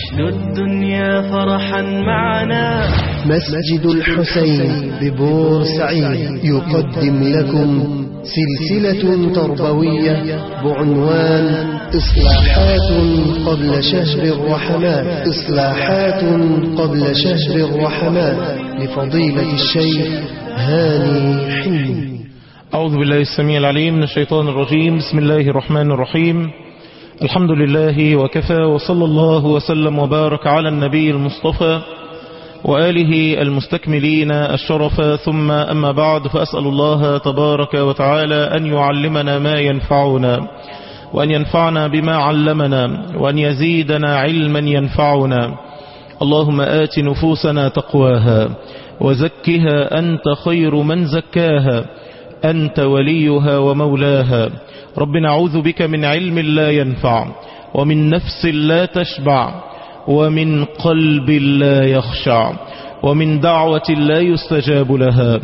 عشنا الدنيا فرحا معنا مسجد الحسين ببورسعيد يقدم لكم سلسلة تربوية بعنوان إصلاحات قبل شهر الرحمات إصلاحات قبل شهر الرحمات لفضيلة الشيخ هاني حلمي أعوذ بالله السميع العليم من الشيطان الرجيم بسم الله الرحمن الرحيم الحمد لله وكفى وصلى الله وسلم وبارك على النبي المصطفى وآله المستكملين الشرف ثم أما بعد فأسأل الله تبارك وتعالى أن يعلمنا ما ينفعنا وأن ينفعنا بما علمنا وأن يزيدنا علما ينفعنا اللهم آت نفوسنا تقواها وزكها أنت خير من زكاها أنت وليها ومولاها رب نعوذ بك من علم لا ينفع ومن نفس لا تشبع ومن قلب لا يخشع ومن دعوة لا يستجاب لها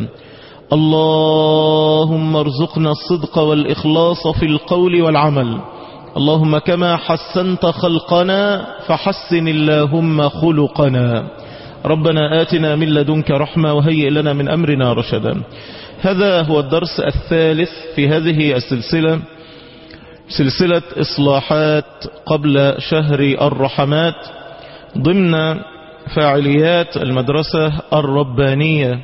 اللهم ارزقنا الصدق والإخلاص في القول والعمل اللهم كما حسنت خلقنا فحسن اللهم خلقنا ربنا آتنا من لدنك رحمة وهيئ لنا من أمرنا رشدا هذا هو الدرس الثالث في هذه السلسلة سلسلة إصلاحات قبل شهر الرحمات ضمن فاعليات المدرسة الربانية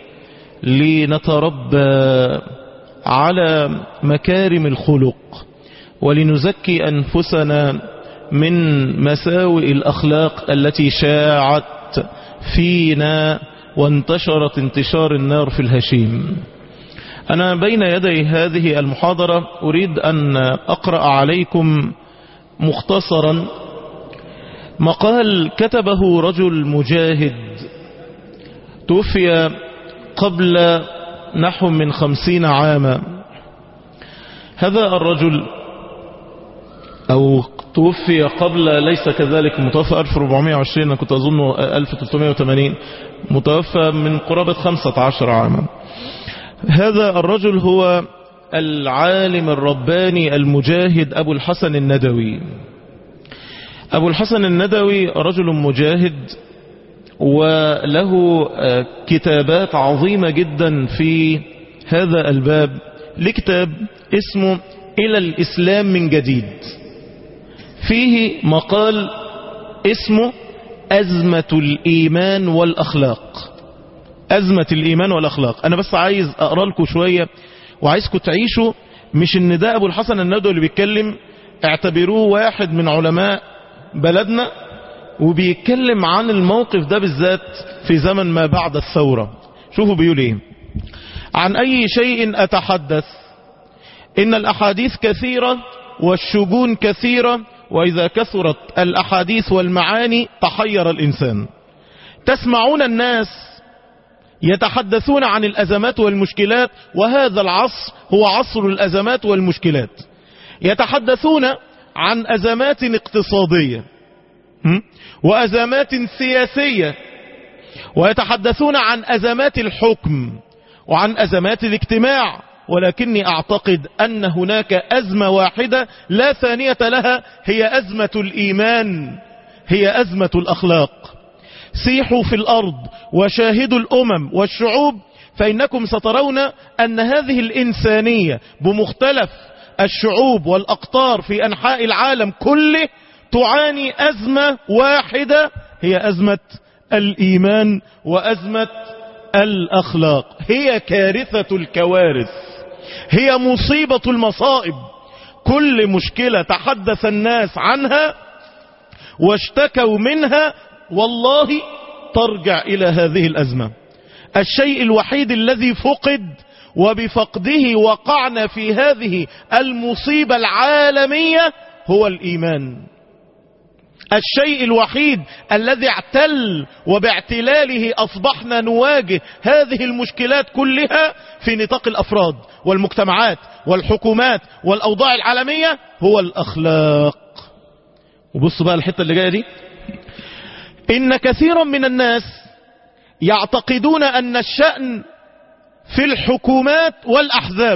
لنتربى على مكارم الخلق ولنزكي أنفسنا من مساوئ الأخلاق التي شاعت فينا وانتشرت انتشار النار في الهشيم أنا بين يدي هذه المحاضرة أريد أن أقرأ عليكم مختصرا مقال كتبه رجل مجاهد توفي قبل نحو من خمسين عاما هذا الرجل أو توفي قبل ليس كذلك متوفى 1420 أنا كنت أظن 1380 متوفى من قرابة 15 عاما هذا الرجل هو العالم الرباني المجاهد أبو الحسن الندوي أبو الحسن الندوي رجل مجاهد وله كتابات عظيمة جدا في هذا الباب لكتاب اسمه إلى الإسلام من جديد فيه مقال اسمه أزمة الإيمان والأخلاق أزمة الإيمان والأخلاق أنا بس عايز أقرأ لكم شوية وعايزكم تعيشوا مش ان ده أبو الحسن الندوي اللي بيتكلم اعتبروه واحد من علماء بلدنا وبيتكلم عن الموقف ده بالذات في زمن ما بعد الثورة شوفوا بيقول ايه عن أي شيء أتحدث إن الأحاديث كثيرة والشجون كثيرة وإذا كثرت الأحاديث والمعاني تحير الإنسان تسمعون الناس يتحدثون عن الأزمات والمشكلات وهذا العصر هو عصر الأزمات والمشكلات يتحدثون عن أزمات اقتصادية وأزمات سياسية ويتحدثون عن أزمات الحكم وعن أزمات الاجتماع ولكني أعتقد أن هناك أزمة واحدة لا ثانية لها هي أزمة الإيمان هي أزمة الأخلاق سيحوا في الأرض وشاهدوا الأمم والشعوب فإنكم سترون أن هذه الإنسانية بمختلف الشعوب والأقطار في أنحاء العالم كله تعاني أزمة واحدة هي أزمة الإيمان وأزمة الأخلاق هي كارثة الكوارث هي مصيبة المصائب كل مشكلة تحدث الناس عنها واشتكوا منها والله ترجع إلى هذه الأزمة الشيء الوحيد الذي فقد وبفقده وقعنا في هذه المصيبة العالمية هو الإيمان الشيء الوحيد الذي اعتل وباعتلاله أصبحنا نواجه هذه المشكلات كلها في نطاق الأفراد والمجتمعات والحكومات والأوضاع العالمية هو الأخلاق وبصوا بقى الحتة اللي جاية دي إن كثيرا من الناس يعتقدون أن الشأن في الحكومات والأحزاب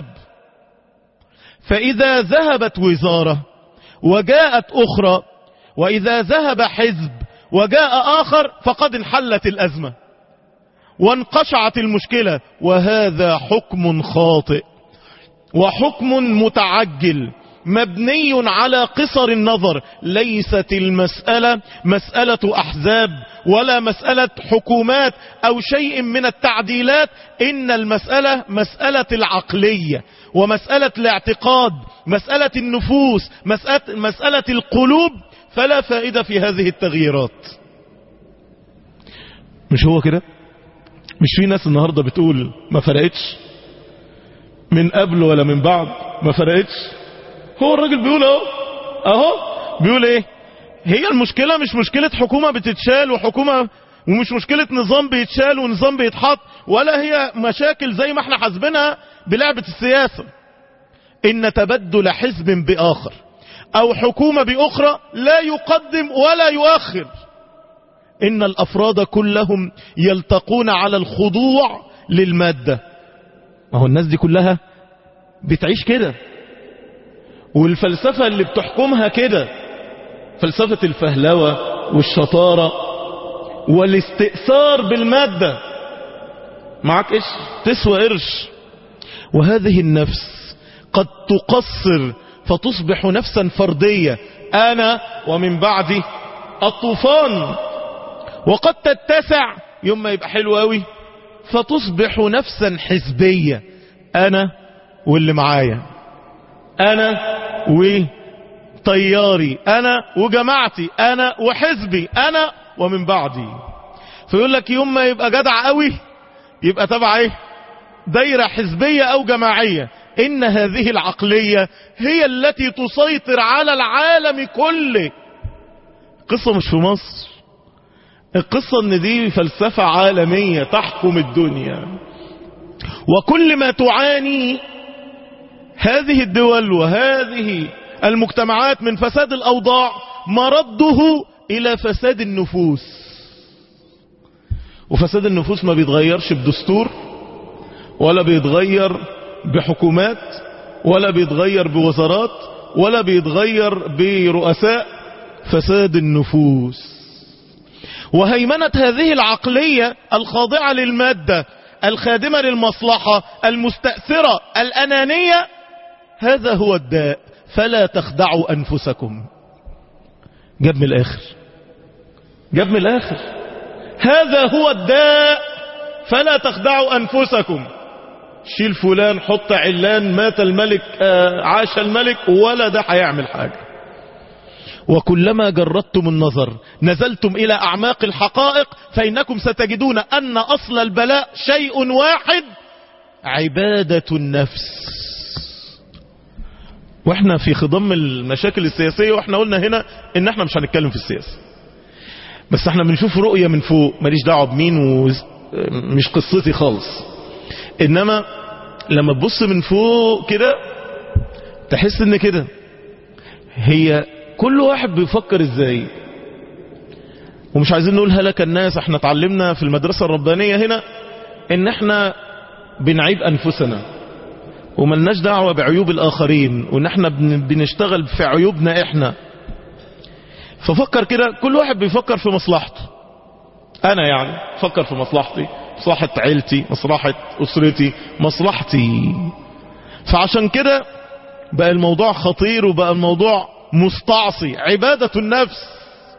فإذا ذهبت وزارة وجاءت أخرى وإذا ذهب حزب وجاء آخر فقد انحلت الأزمة وانقشعت المشكلة وهذا حكم خاطئ وحكم متعجل مبني على قصر النظر ليست المسألة مسألة أحزاب ولا مسألة حكومات أو شيء من التعديلات إن المسألة مسألة العقلية ومسألة الاعتقاد مسألة النفوس مسألة, مسألة القلوب فلا فائدة في هذه التغييرات مش هو كده مش في ناس النهاردة بتقول ما فرقتش من قبل ولا من بعد ما فرقتش هو الراجل بيقول اهو اهو بيقول ايه هي المشكلة مش مشكلة حكومة بتتشال وحكومة ومش مشكلة نظام بيتشال ونظام بيتحط ولا هي مشاكل زي ما احنا حاسبينها بلعبة السياسة ان تبدل حزب بآخر او حكومة بأخرى لا يقدم ولا يؤخر ان الافراد كلهم يلتقون على الخضوع للمادة ما هو الناس دي كلها بتعيش كده والفلسفة اللي بتحكمها كده فلسفة الفهلوة والشطارة والاستئثار بالمادة معك ايش تسوى قرش وهذه النفس قد تقصر فتصبح نفسا فردية انا ومن بعدي الطوفان وقد تتسع يوم ما يبقى حلو قوي فتصبح نفسا حزبية انا واللي معايا انا وطياري انا وجماعتي انا وحزبي انا ومن بعدي فيقول لك يوم ما يبقى جدع قوي يبقى تبع ايه دايرة حزبية او جماعية ان هذه العقلية هي التي تسيطر على العالم كله قصة مش في مصر القصة ان دي فلسفة عالمية تحكم الدنيا وكل ما تعاني هذه الدول وهذه المجتمعات من فساد الأوضاع مرده إلى فساد النفوس وفساد النفوس ما بيتغيرش بدستور ولا بيتغير بحكومات ولا بيتغير بوزارات ولا بيتغير برؤساء فساد النفوس وهيمنة هذه العقلية الخاضعة للمادة الخادمة للمصلحة المستأثرة الأنانية هذا هو الداء فلا تخدعوا أنفسكم جاب من الآخر جاب من الآخر هذا هو الداء فلا تخدعوا أنفسكم شيل فلان حط علان مات الملك آه عاش الملك ولا ده هيعمل حاجة وكلما جردتم النظر نزلتم إلى أعماق الحقائق فإنكم ستجدون أن أصل البلاء شيء واحد عبادة النفس واحنا في خضم المشاكل السياسية واحنا قلنا هنا ان احنا مش هنتكلم في السياسة بس احنا بنشوف رؤية من فوق ماليش دعوة بمين ومش قصتي خالص انما لما تبص من فوق كده تحس ان كده هي كل واحد بيفكر ازاي ومش عايزين نقول هلك الناس احنا اتعلمنا في المدرسة الربانية هنا ان احنا بنعيب انفسنا وملناش دعوة بعيوب الاخرين وان احنا بنشتغل في عيوبنا احنا ففكر كده كل واحد بيفكر في مصلحته انا يعني فكر في مصلحتي مصلحة عيلتي مصلحة اسرتي مصلحتي فعشان كده بقى الموضوع خطير وبقى الموضوع مستعصي عبادة النفس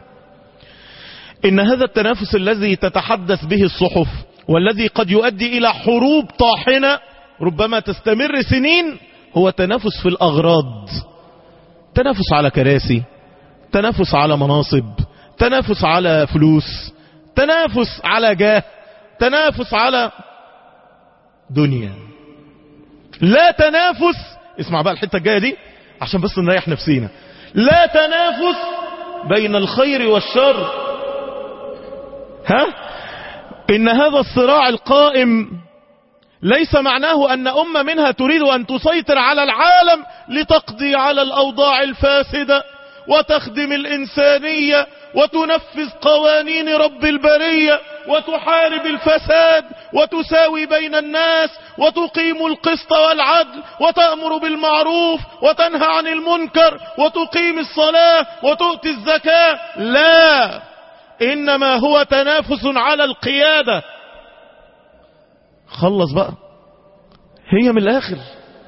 إن هذا التنافس الذي تتحدث به الصحف والذي قد يؤدي إلى حروب طاحنة ربما تستمر سنين هو تنافس في الأغراض تنافس على كراسي تنافس على مناصب تنافس على فلوس تنافس على جاه تنافس على دنيا لا تنافس اسمع بقى الحتة الجاية دي عشان بس نريح نفسينا لا تنافس بين الخير والشر ها ان هذا الصراع القائم ليس معناه ان امة منها تريد ان تسيطر على العالم لتقضي على الاوضاع الفاسدة وتخدم الانسانية وتنفذ قوانين رب البرية وتحارب الفساد وتساوي بين الناس وتقيم القسط والعدل وتأمر بالمعروف وتنهى عن المنكر وتقيم الصلاة وتؤتي الزكاة لا إنما هو تنافس على القيادة خلص بقى هي من الآخر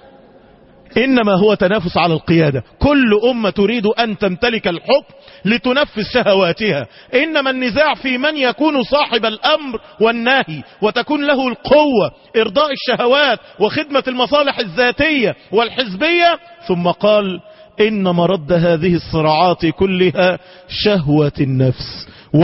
إنما هو تنافس على القيادة كل أمة تريد أن تمتلك الحكم لتنفذ شهواتها إنما النزاع في من يكون صاحب الأمر والنهي وتكون له القوة إرضاء الشهوات وخدمة المصالح الذاتية والحزبية ثم قال إن مرد هذه الصراعات كلها شهوة النفس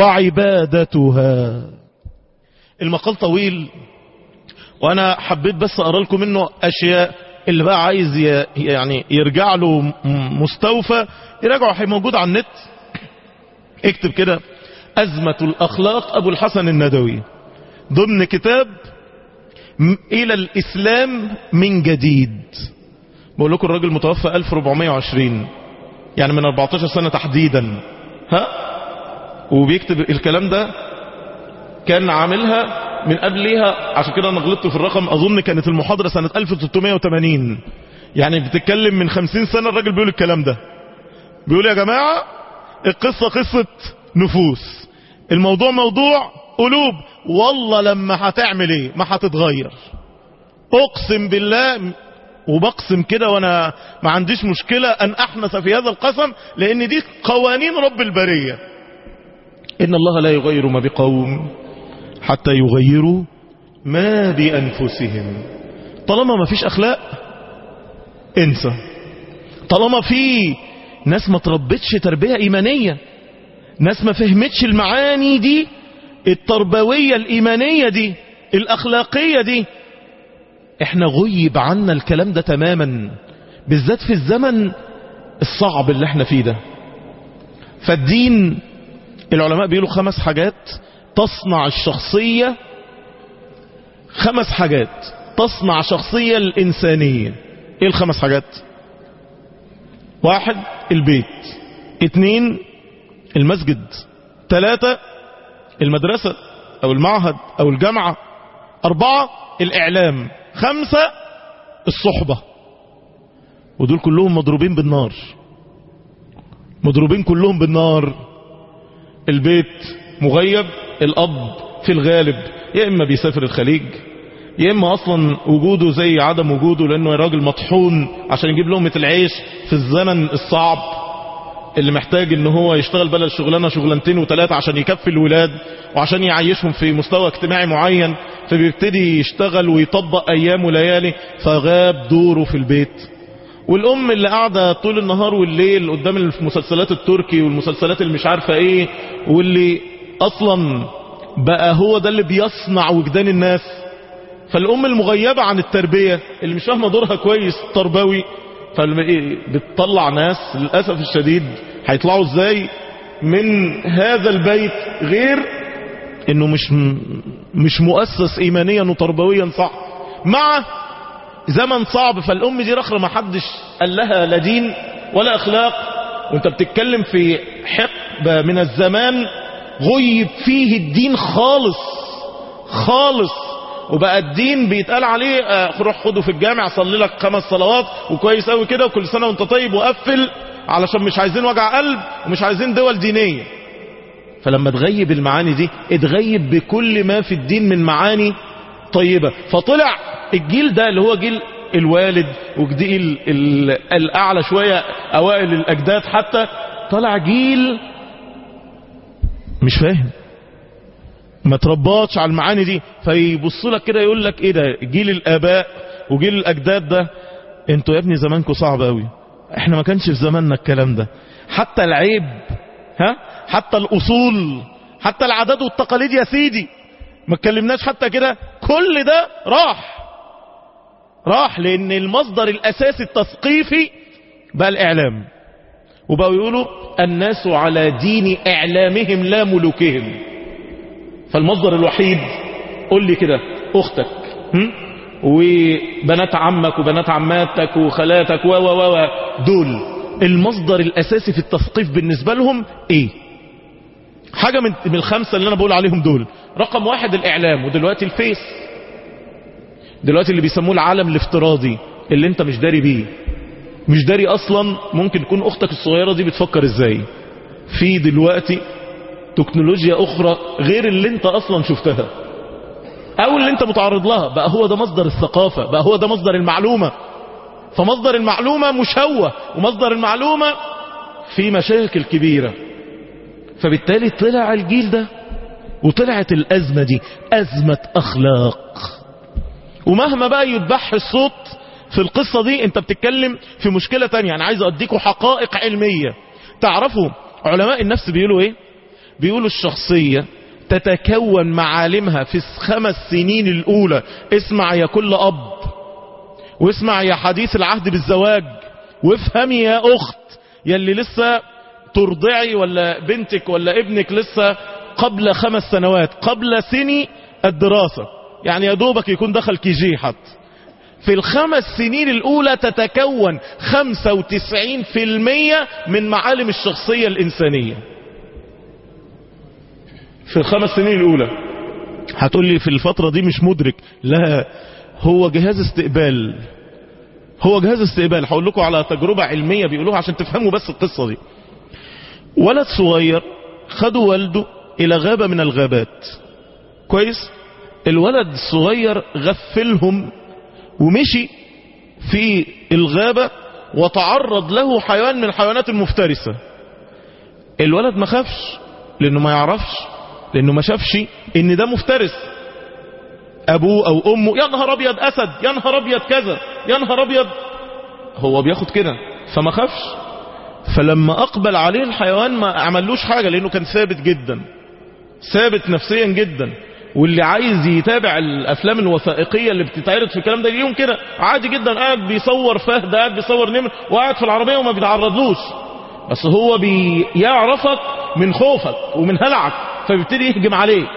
وعبادتها المقال طويل وأنا حبيت بس أقرأ لكم منه أشياء اللي بقى عايز ي- يعني يرجع له م- مستوفى يراجعه هي موجود على النت اكتب كده أزمة الأخلاق أبو الحسن الندوي ضمن كتاب م- إلى الإسلام من جديد بقول لكم الراجل متوفى 1420 يعني من 14 سنة تحديدا ها وبيكتب الكلام ده كان عاملها من قبلها عشان كده انا غلطت في الرقم اظن كانت المحاضرة سنة 1380 يعني بتتكلم من 50 سنة الراجل بيقول الكلام ده بيقول يا جماعة القصة قصة نفوس الموضوع موضوع قلوب والله لما هتعمل ايه ما هتتغير اقسم بالله وبقسم كده وانا ما عنديش مشكلة ان احنث في هذا القسم لان دي قوانين رب البرية ان الله لا يغير ما بقوم حتى يغيروا ما بانفسهم طالما ما فيش اخلاق انسى طالما في ناس ما تربتش تربية ايمانية ناس ما فهمتش المعاني دي التربوية الايمانية دي الاخلاقية دي احنا غيب عنا الكلام ده تماما بالذات في الزمن الصعب اللي احنا فيه ده فالدين العلماء بيقولوا خمس حاجات تصنع الشخصية خمس حاجات تصنع شخصية الإنسانية ايه الخمس حاجات واحد البيت اتنين المسجد ثلاثة المدرسة او المعهد او الجامعة اربعة الاعلام خمسة الصحبة ودول كلهم مضروبين بالنار مضروبين كلهم بالنار البيت مغيب الاب في الغالب يا اما بيسافر الخليج يا اما اصلا وجوده زي عدم وجوده لانه راجل مطحون عشان يجيب لقمه العيش في الزمن الصعب اللي محتاج ان هو يشتغل بدل شغلانه شغلانتين وثلاثه عشان يكفي الولاد وعشان يعيشهم في مستوى اجتماعي معين فبيبتدي يشتغل ويطبق ايام وليالي فغاب دوره في البيت والام اللي قاعده طول النهار والليل قدام المسلسلات التركي والمسلسلات اللي مش عارفه ايه واللي اصلا بقى هو ده اللي بيصنع وجدان الناس فالام المغيبه عن التربيه اللي مش فاهمه دورها كويس تربوي فبتطلع ناس للاسف الشديد هيطلعوا ازاي من هذا البيت غير انه مش مش مؤسس ايمانيا وتربويا صح مع زمن صعب فالام دي رخرة ما حدش قال لها لا دين ولا اخلاق وانت بتتكلم في حقبة من الزمان غيب فيه الدين خالص خالص وبقى الدين بيتقال عليه آه، روح خده في الجامع صلي لك خمس صلوات وكويس قوي كده وكل سنة وانت طيب وقفل علشان مش عايزين وجع قلب ومش عايزين دول دينية فلما تغيب المعاني دي اتغيب بكل ما في الدين من معاني طيبة فطلع الجيل ده اللي هو جيل الوالد وجيل ال- الأعلى شوية أوائل الأجداد حتى طلع جيل مش فاهم ما تربطش على المعاني دي فيبص لك كده يقول لك ايه ده جيل الآباء وجيل الأجداد ده انتوا يا ابني زمانكم صعب قوي احنا ما كانش في زماننا الكلام ده حتى العيب ها حتى الأصول حتى العادات والتقاليد يا سيدي ما اتكلمناش حتى كده كل ده راح راح لان المصدر الاساسي التثقيفي بقى الاعلام وبقوا يقولوا الناس على دين اعلامهم لا ملوكهم فالمصدر الوحيد قول لي كده اختك هم؟ وبنات عمك وبنات عماتك وخالاتك و و و دول المصدر الاساسي في التثقيف بالنسبه لهم ايه حاجة من من الخمسة اللي أنا بقول عليهم دول رقم واحد الإعلام ودلوقتي الفيس دلوقتي اللي بيسموه العالم الافتراضي اللي انت مش داري بيه مش داري أصلا ممكن تكون أختك الصغيرة دي بتفكر إزاي في دلوقتي تكنولوجيا اخرى غير اللي انت اصلا شفتها او اللي انت متعرض لها بقى هو ده مصدر الثقافة بقى هو ده مصدر المعلومة فمصدر المعلومة مشوه ومصدر المعلومة في مشاكل كبيرة فبالتالي طلع الجيل ده وطلعت الأزمة دي أزمة أخلاق ومهما بقى يتبح الصوت في القصة دي انت بتتكلم في مشكلة تانية انا عايز اديكم حقائق علمية تعرفوا علماء النفس بيقولوا ايه بيقولوا الشخصية تتكون معالمها في الخمس سنين الاولى اسمع يا كل اب واسمع يا حديث العهد بالزواج وافهمي يا اخت يلي لسه ترضعي ولا بنتك ولا ابنك لسه قبل خمس سنوات قبل سني الدراسة يعني يا دوبك يكون دخل كي جي حتى في الخمس سنين الأولى تتكون 95% من معالم الشخصية الإنسانية في الخمس سنين الأولى هتقول لي في الفترة دي مش مدرك لا هو جهاز استقبال هو جهاز استقبال هقول لكم على تجربة علمية بيقولوها عشان تفهموا بس القصة دي ولد صغير خدوا والده إلى غابة من الغابات كويس الولد الصغير غفلهم ومشي في الغابة وتعرض له حيوان من الحيوانات المفترسة الولد ما خافش لانه ما يعرفش لانه ما شافش ان ده مفترس ابوه او امه يا نهار ابيض اسد يا نهار ابيض كذا يا نهار ابيض هو بياخد كده فما خافش فلما اقبل عليه الحيوان ما عملوش حاجة لانه كان ثابت جدا ثابت نفسيا جدا واللي عايز يتابع الافلام الوثائقيه اللي بتتعرض في الكلام ده اليوم كده عادي جدا قاعد بيصور فهد قاعد بيصور نمر وقاعد في العربيه وما بيتعرضلوش بس هو بيعرفك من خوفك ومن هلعك فبيبتدي يهجم عليه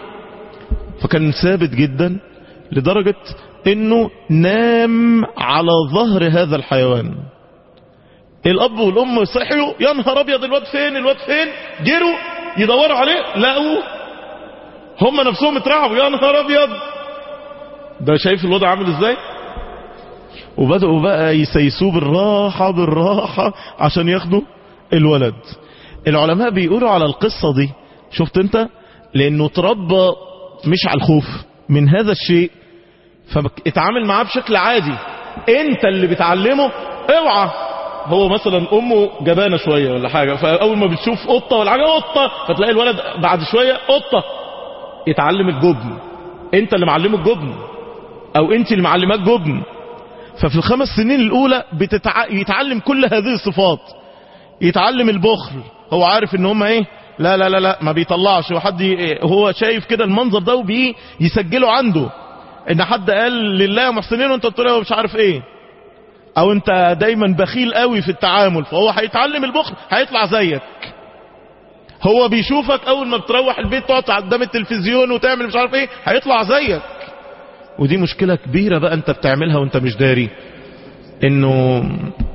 فكان ثابت جدا لدرجة انه نام على ظهر هذا الحيوان الاب والام صحيوا يا نهار ابيض الواد فين الواد فين جروا يدوروا عليه لقوه هم نفسهم اترعبوا يا نهار ابيض ده شايف الوضع عامل ازاي وبدأوا بقى يسيسوه بالراحة بالراحة عشان ياخدوا الولد العلماء بيقولوا على القصة دي شفت انت لانه تربى مش على الخوف من هذا الشيء فاتعامل معاه بشكل عادي انت اللي بتعلمه اوعى هو مثلا امه جبانه شويه ولا حاجه فاول ما بتشوف قطه ولا حاجه قطه فتلاقي الولد بعد شويه قطه يتعلم الجبن انت اللي معلمه الجبن او انت اللي معلماه الجبن ففي الخمس سنين الاولى بتتع... يتعلم كل هذه الصفات يتعلم البخل هو عارف ان هم ايه لا لا لا لا ما بيطلعش وحد ي... هو شايف كده المنظر ده وبي يسجله عنده ان حد قال لله محسنين وانت قلت له مش عارف ايه او انت دايما بخيل قوي في التعامل فهو هيتعلم البخل هيطلع زيك هو بيشوفك اول ما بتروح البيت تقعد قدام التلفزيون وتعمل مش عارف ايه هيطلع زيك ودي مشكلة كبيرة بقى انت بتعملها وانت مش داري انه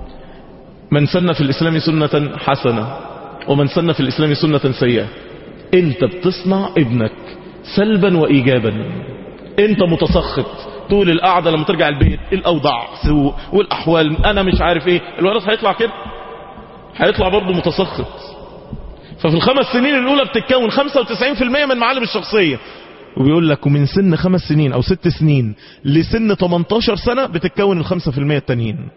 من سن في الاسلام سنة حسنة ومن سن في الاسلام سنة سيئة انت بتصنع ابنك سلبا وايجابا انت متسخط طول القعدة لما ترجع البيت الاوضاع سوء والاحوال انا مش عارف ايه الولد هيطلع كده هيطلع برضه متسخط ففي الخمس سنين الاولى بتتكون 95% من معالم الشخصية وبيقول لك ومن سن خمس سنين او ست سنين لسن 18 سنة بتتكون الخمسة في المية التانيين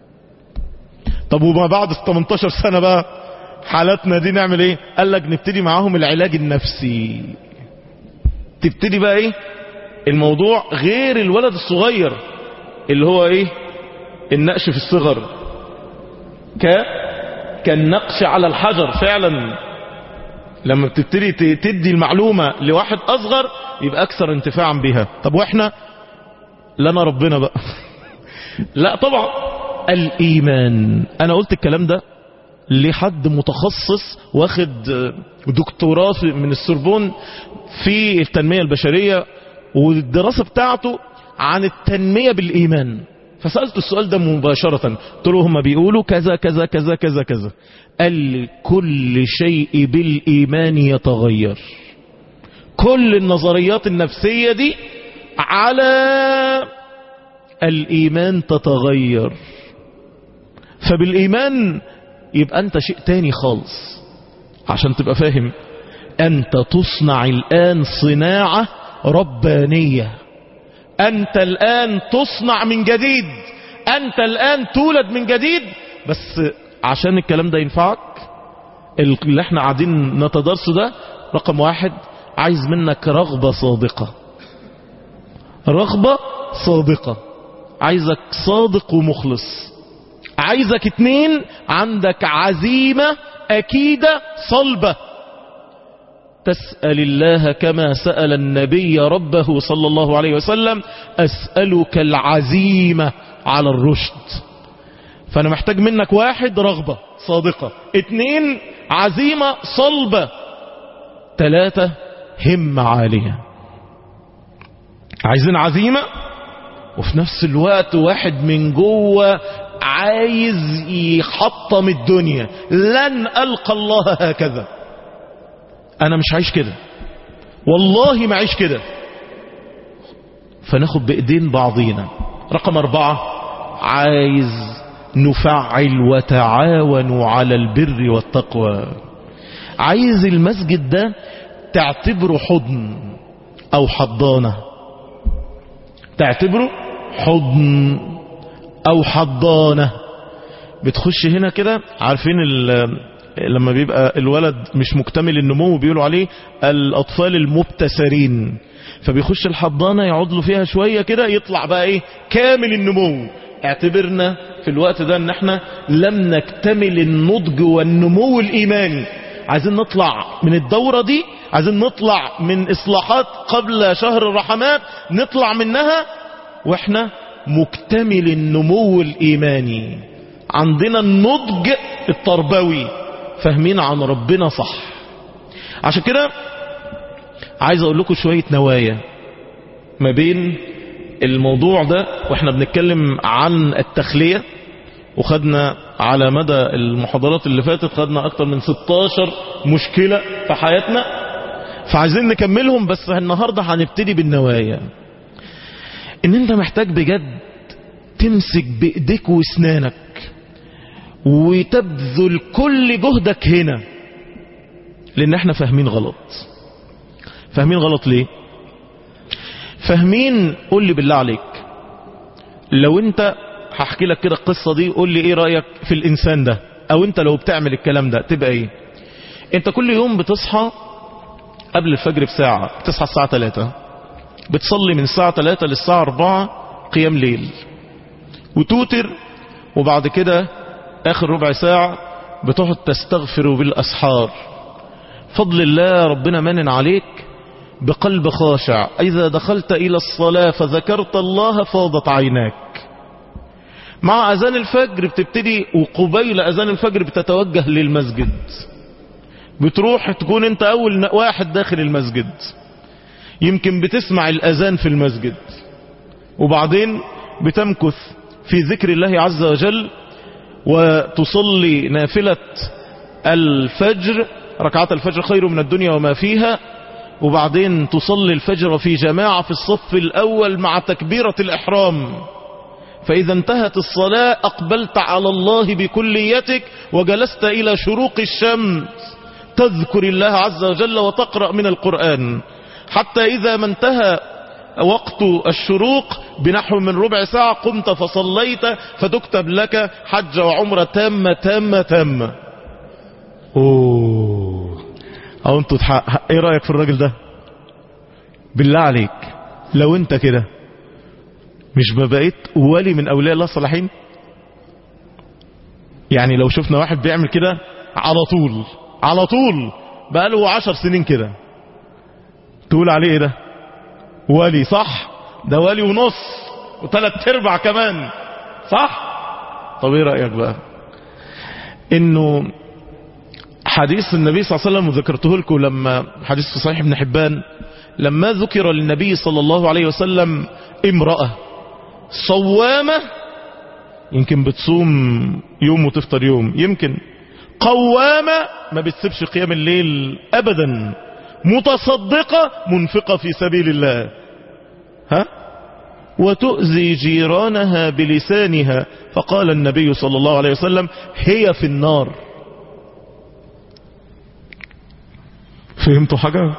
طب وما بعد 18 سنة بقى حالاتنا دي نعمل ايه قال لك نبتدي معاهم العلاج النفسي تبتدي بقى ايه الموضوع غير الولد الصغير اللي هو ايه النقش في الصغر ك كالنقش على الحجر فعلا لما بتبتدي تدي المعلومة لواحد أصغر يبقى أكثر انتفاعا بها طب وإحنا لنا ربنا بقى لا طبعا الإيمان أنا قلت الكلام ده لحد متخصص واخد دكتوراه من السربون في التنمية البشرية والدراسة بتاعته عن التنمية بالإيمان فسألت السؤال ده مباشرة قلت له هم بيقولوا كذا كذا كذا كذا كذا قال لي كل شيء بالإيمان يتغير كل النظريات النفسية دي على الإيمان تتغير فبالإيمان يبقى أنت شيء تاني خالص عشان تبقى فاهم أنت تصنع الآن صناعة ربانية أنت الآن تصنع من جديد أنت الآن تولد من جديد بس عشان الكلام ده ينفعك اللي احنا قاعدين نتدرسه ده رقم واحد عايز منك رغبة صادقة رغبة صادقة عايزك صادق ومخلص عايزك اتنين عندك عزيمة أكيدة صلبة تسأل الله كما سأل النبي ربه صلى الله عليه وسلم أسألك العزيمة على الرشد فأنا محتاج منك واحد رغبة صادقة اتنين عزيمة صلبة ثلاثة همة عالية عايزين عزيمة وفي نفس الوقت واحد من جوه عايز يحطم الدنيا لن ألقى الله هكذا أنا مش عايش كده والله ما عايش كده فناخد بإيدين بعضينا رقم أربعة عايز نفعل وتعاونوا على البر والتقوى عايز المسجد ده تعتبره حضن أو حضانة تعتبره حضن أو حضانة بتخش هنا كده عارفين لما بيبقى الولد مش مكتمل النمو بيقولوا عليه الأطفال المبتسرين فبيخش الحضانة يقعد له فيها شوية كده يطلع بقى ايه كامل النمو اعتبرنا في الوقت ده ان احنا لم نكتمل النضج والنمو الإيماني عايزين نطلع من الدورة دي عايزين نطلع من إصلاحات قبل شهر الرحمات نطلع منها واحنا مكتمل النمو الإيماني عندنا النضج التربوي فاهمين عن ربنا صح عشان كده عايز اقول لكم شوية نوايا ما بين الموضوع ده واحنا بنتكلم عن التخلية وخدنا على مدى المحاضرات اللي فاتت خدنا اكتر من 16 مشكلة في حياتنا فعايزين نكملهم بس النهاردة هنبتدي بالنوايا ان انت محتاج بجد تمسك بايديك واسنانك وتبذل كل جهدك هنا لان احنا فاهمين غلط فاهمين غلط ليه فاهمين قول لي بالله عليك لو انت هحكي لك كده القصة دي قول لي ايه رأيك في الانسان ده او انت لو بتعمل الكلام ده تبقى ايه انت كل يوم بتصحى قبل الفجر بساعة بتصحى الساعة 3 بتصلي من الساعة 3 للساعة 4 قيام ليل وتوتر وبعد كده اخر ربع ساعة بتقعد تستغفر بالاسحار فضل الله ربنا منن عليك بقلب خاشع اذا دخلت الى الصلاة فذكرت الله فاضت عيناك مع اذان الفجر بتبتدي وقبيل اذان الفجر بتتوجه للمسجد بتروح تكون انت اول واحد داخل المسجد يمكن بتسمع الاذان في المسجد وبعدين بتمكث في ذكر الله عز وجل وتصلي نافلة الفجر ركعات الفجر خير من الدنيا وما فيها وبعدين تصلي الفجر في جماعة في الصف الأول مع تكبيرة الإحرام فإذا انتهت الصلاة أقبلت على الله بكليتك وجلست إلى شروق الشمس تذكر الله عز وجل وتقرأ من القرآن حتى إذا ما انتهى وقت الشروق بنحو من ربع ساعة قمت فصليت فتكتب لك حج وعمرة تامة تامة تامة اوه او انتوا تحقق ايه رأيك في الراجل ده بالله عليك لو انت كده مش ما بقيت ولي من اولياء الله الصالحين يعني لو شفنا واحد بيعمل كده على طول على طول بقاله عشر سنين كده تقول عليه ايه ده ولي صح ده ولي ونص وثلاث ارباع كمان صح طب ايه رأيك بقى انه حديث النبي صلى الله عليه وسلم وذكرته لكم لما حديث في صحيح ابن حبان لما ذكر للنبي صلى الله عليه وسلم امرأة صوامة يمكن بتصوم يوم وتفطر يوم يمكن قوامة ما بتسيبش قيام الليل ابدا متصدقة منفقة في سبيل الله ها وتؤذي جيرانها بلسانها فقال النبي صلى الله عليه وسلم هي في النار فهمتوا حاجة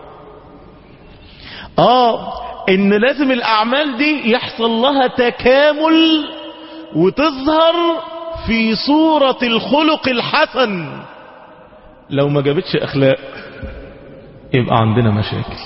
اه ان لازم الاعمال دي يحصل لها تكامل وتظهر في صورة الخلق الحسن لو ما جابتش اخلاق يبقى عندنا مشاكل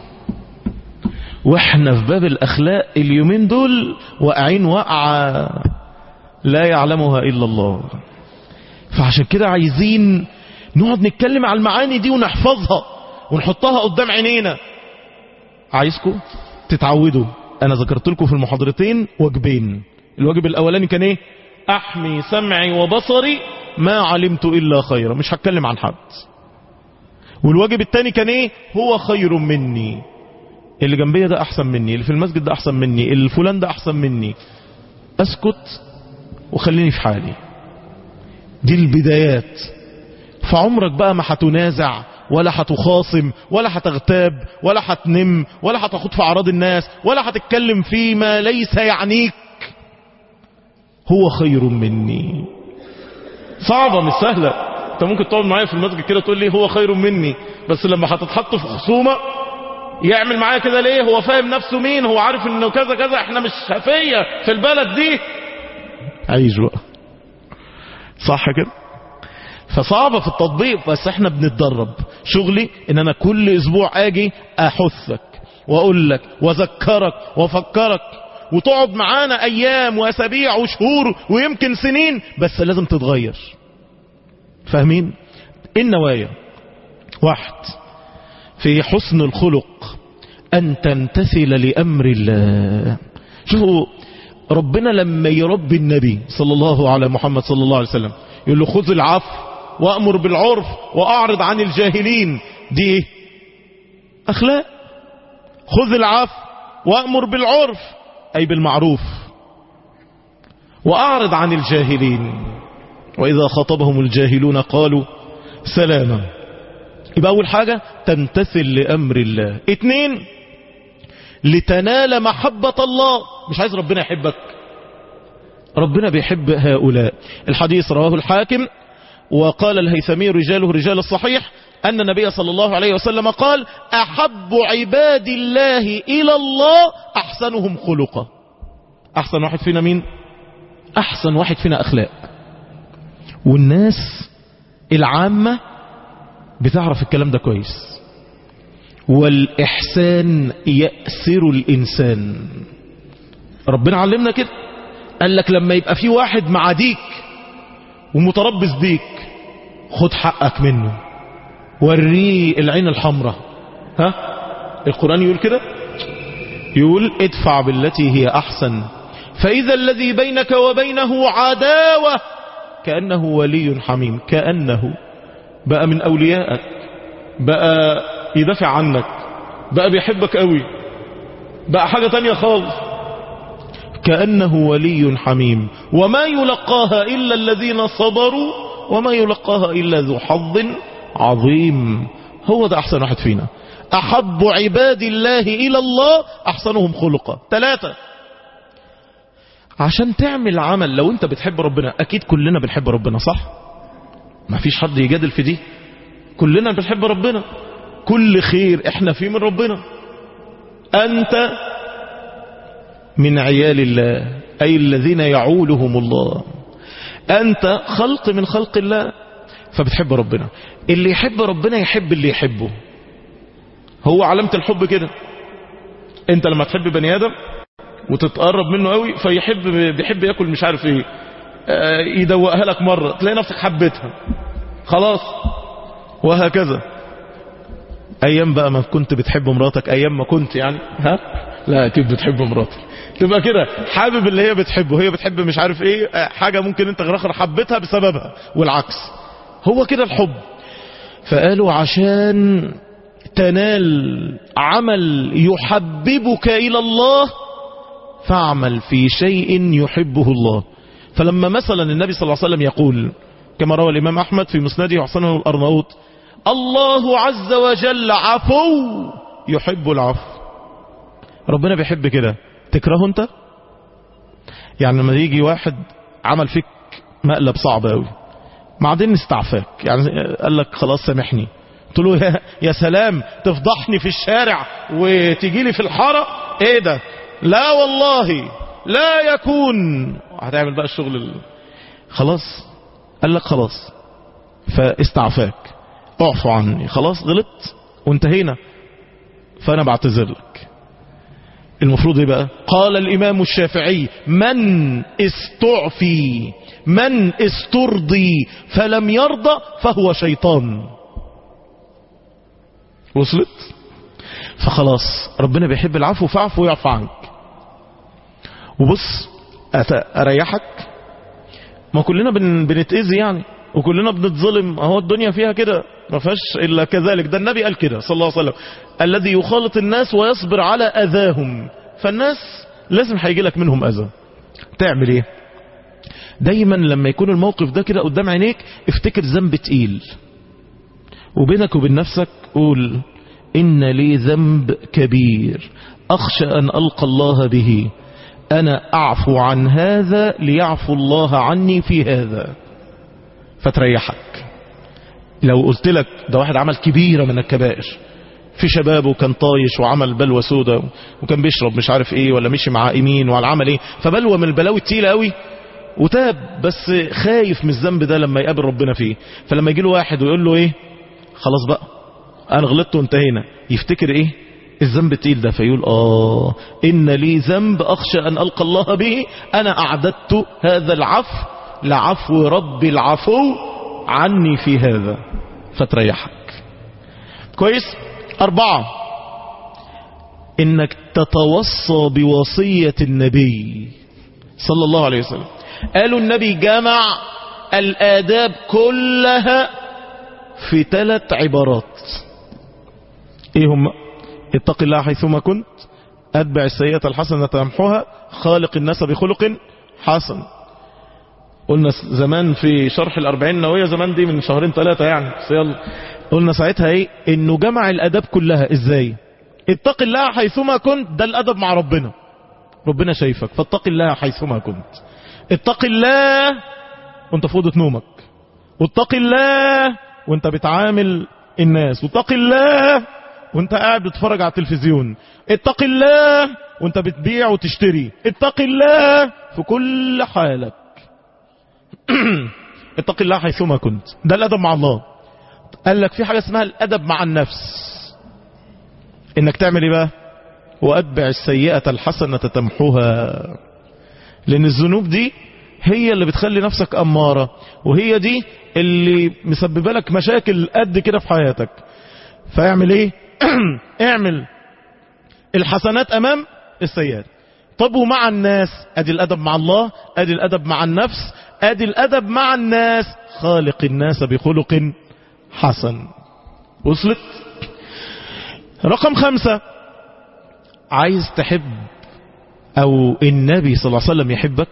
واحنا في باب الاخلاق اليومين دول واقعين وقعة لا يعلمها الا الله فعشان كده عايزين نقعد نتكلم على المعاني دي ونحفظها ونحطها قدام عينينا عايزكم تتعودوا انا ذكرت لكم في المحاضرتين واجبين الواجب الاولاني كان ايه احمي سمعي وبصري ما علمت الا خيرا مش هتكلم عن حد والواجب الثاني كان ايه هو خير مني اللي جنبيه ده احسن مني اللي في المسجد ده احسن مني اللي فلان ده احسن مني اسكت وخليني في حالي دي البدايات فعمرك بقى ما هتنازع ولا هتخاصم ولا هتغتاب ولا هتنم ولا هتاخد في اعراض الناس ولا هتتكلم فيما ليس يعنيك هو خير مني صعبة مش سهلة انت ممكن تقعد معايا في المسجد كده تقول لي هو خير مني بس لما هتتحط في خصومة يعمل معايا كده ليه هو فاهم نفسه مين هو عارف انه كذا كذا احنا مش شفية في البلد دي عيش بقى صح كده فصعبة في التطبيق بس احنا بنتدرب شغلي ان انا كل اسبوع اجي احثك واقول لك واذكرك وافكرك وتقعد معانا ايام واسابيع وشهور ويمكن سنين بس لازم تتغير فاهمين النوايا واحد في حسن الخلق ان تمتثل لامر الله شوفوا ربنا لما يربي النبي صلى الله على محمد صلى الله عليه وسلم يقول له خذ العفو وأمر بالعرف وأعرض عن الجاهلين دي ايه أخلاق خذ العفو وأمر بالعرف أي بالمعروف وأعرض عن الجاهلين وإذا خطبهم الجاهلون قالوا سلاما يبقى أول حاجة تمتثل لأمر الله اتنين لتنال محبة الله مش عايز ربنا يحبك ربنا بيحب هؤلاء الحديث رواه الحاكم وقال الهيثمي رجاله رجال الصحيح أن النبي صلى الله عليه وسلم قال أحب عباد الله إلى الله أحسنهم خلقا أحسن واحد فينا مين أحسن واحد فينا أخلاق والناس العامة بتعرف الكلام ده كويس والإحسان يأسر الإنسان ربنا علمنا كده قال لك لما يبقى في واحد معاديك ومتربص بيك خد حقك منه وريه العين الحمراء ها القرآن يقول كده يقول ادفع بالتي هي أحسن فإذا الذي بينك وبينه عداوة كأنه ولي حميم كأنه بقى من أوليائك بقى يدافع عنك بقى بيحبك قوي بقى حاجة تانية خالص كأنه ولي حميم وما يلقاها إلا الذين صبروا وما يلقاها إلا ذو حظ عظيم هو ده أحسن واحد فينا أحب عباد الله إلى الله أحسنهم خلقا ثلاثة عشان تعمل عمل لو انت بتحب ربنا أكيد كلنا بنحب ربنا صح ما فيش حد يجادل في دي كلنا بنحب ربنا كل خير احنا فيه من ربنا أنت من عيال الله أي الذين يعولهم الله أنت خلق من خلق الله فبتحب ربنا اللي يحب ربنا يحب اللي يحبه هو علامة الحب كده انت لما تحب بني آدم وتتقرب منه قوي فيحب بيحب ياكل مش عارف ايه آه يدوقها لك مرة تلاقي نفسك حبيتها خلاص وهكذا ايام بقى ما كنت بتحب مراتك ايام ما كنت يعني ها لا اكيد بتحب مراتك تبقى كده حابب اللي هي بتحبه هي بتحب مش عارف ايه حاجة ممكن انت غير حبيتها بسببها والعكس هو كده الحب فقالوا عشان تنال عمل يحببك إلى الله فاعمل في شيء يحبه الله فلما مثلا النبي صلى الله عليه وسلم يقول كما روى الإمام أحمد في مسنده وحسنه الأرناؤوط الله عز وجل عفو يحب العفو ربنا بيحب كده تكرهه انت يعني لما يجي واحد عمل فيك مقلب صعب قوي بعدين استعفاك يعني قال لك خلاص سامحني قلت له يا, يا سلام تفضحني في الشارع وتجي لي في الحارة ايه ده لا والله لا يكون هتعمل بقى الشغل ال... خلاص قال لك خلاص فاستعفاك اعفو عني خلاص غلطت وانتهينا فانا بعتذر لك المفروض ايه بقى قال الامام الشافعي من استعفي من استرضي فلم يرضى فهو شيطان وصلت فخلاص ربنا بيحب العفو فاعفو ويعفو عنك وبص اريحك ما كلنا بن بنتأذي يعني وكلنا بنتظلم اهو الدنيا فيها كده ما فيهاش الا كذلك ده النبي قال كده صلى الله عليه وسلم الذي يخالط الناس ويصبر على اذاهم فالناس لازم هيجي لك منهم اذى تعمل ايه دايما لما يكون الموقف ده كده قدام عينيك افتكر ذنب تقيل وبينك وبين نفسك قول إن لي ذنب كبير أخشى أن ألقى الله به أنا أعفو عن هذا ليعفو الله عني في هذا فتريحك لو قلت لك ده واحد عمل كبيرة من الكبائر في شبابه كان طايش وعمل بلوى سودة وكان بيشرب مش عارف ايه ولا مشي مع ايمين ولا عمل ايه فبلوى من البلاوي التقيلة قوي وتاب بس خايف من الذنب ده لما يقابل ربنا فيه فلما يجي له واحد ويقول له ايه خلاص بقى انا غلطت وانتهينا يفتكر ايه الذنب التقيل ده فيقول اه ان لي ذنب اخشى ان القى الله به انا اعددت هذا العفو لعفو رب العفو عني في هذا فتريحك كويس اربعة انك تتوصى بوصية النبي صلى الله عليه وسلم قالوا النبي جمع الآداب كلها في ثلاث عبارات ايه هم اتق الله حيثما كنت اتبع السيئة الحسنة تمحوها خالق الناس بخلق حسن قلنا زمان في شرح الأربعين النووية زمان دي من شهرين ثلاثة يعني يلا قلنا ساعتها ايه انه جمع الاداب كلها ازاي اتق الله حيثما كنت ده الادب مع ربنا ربنا شايفك فاتق الله حيثما كنت اتق الله وانت في اوضه نومك واتق الله وانت بتعامل الناس واتق الله وانت قاعد بتتفرج على التلفزيون اتق الله وانت بتبيع وتشتري اتق الله في كل حالك اتق الله حيثما كنت ده الادب مع الله قال لك في حاجة اسمها الادب مع النفس انك تعمل ايه بقى واتبع السيئة الحسنة تمحوها لان الذنوب دي هي اللي بتخلي نفسك امارة وهي دي اللي مسببه لك مشاكل قد كده في حياتك فاعمل ايه اعمل الحسنات امام السيئات طب ومع الناس ادي الادب مع الله ادي الادب مع النفس ادي الادب مع الناس خالق الناس بخلق حسن وصلت رقم خمسة عايز تحب او النبي صلى الله عليه وسلم يحبك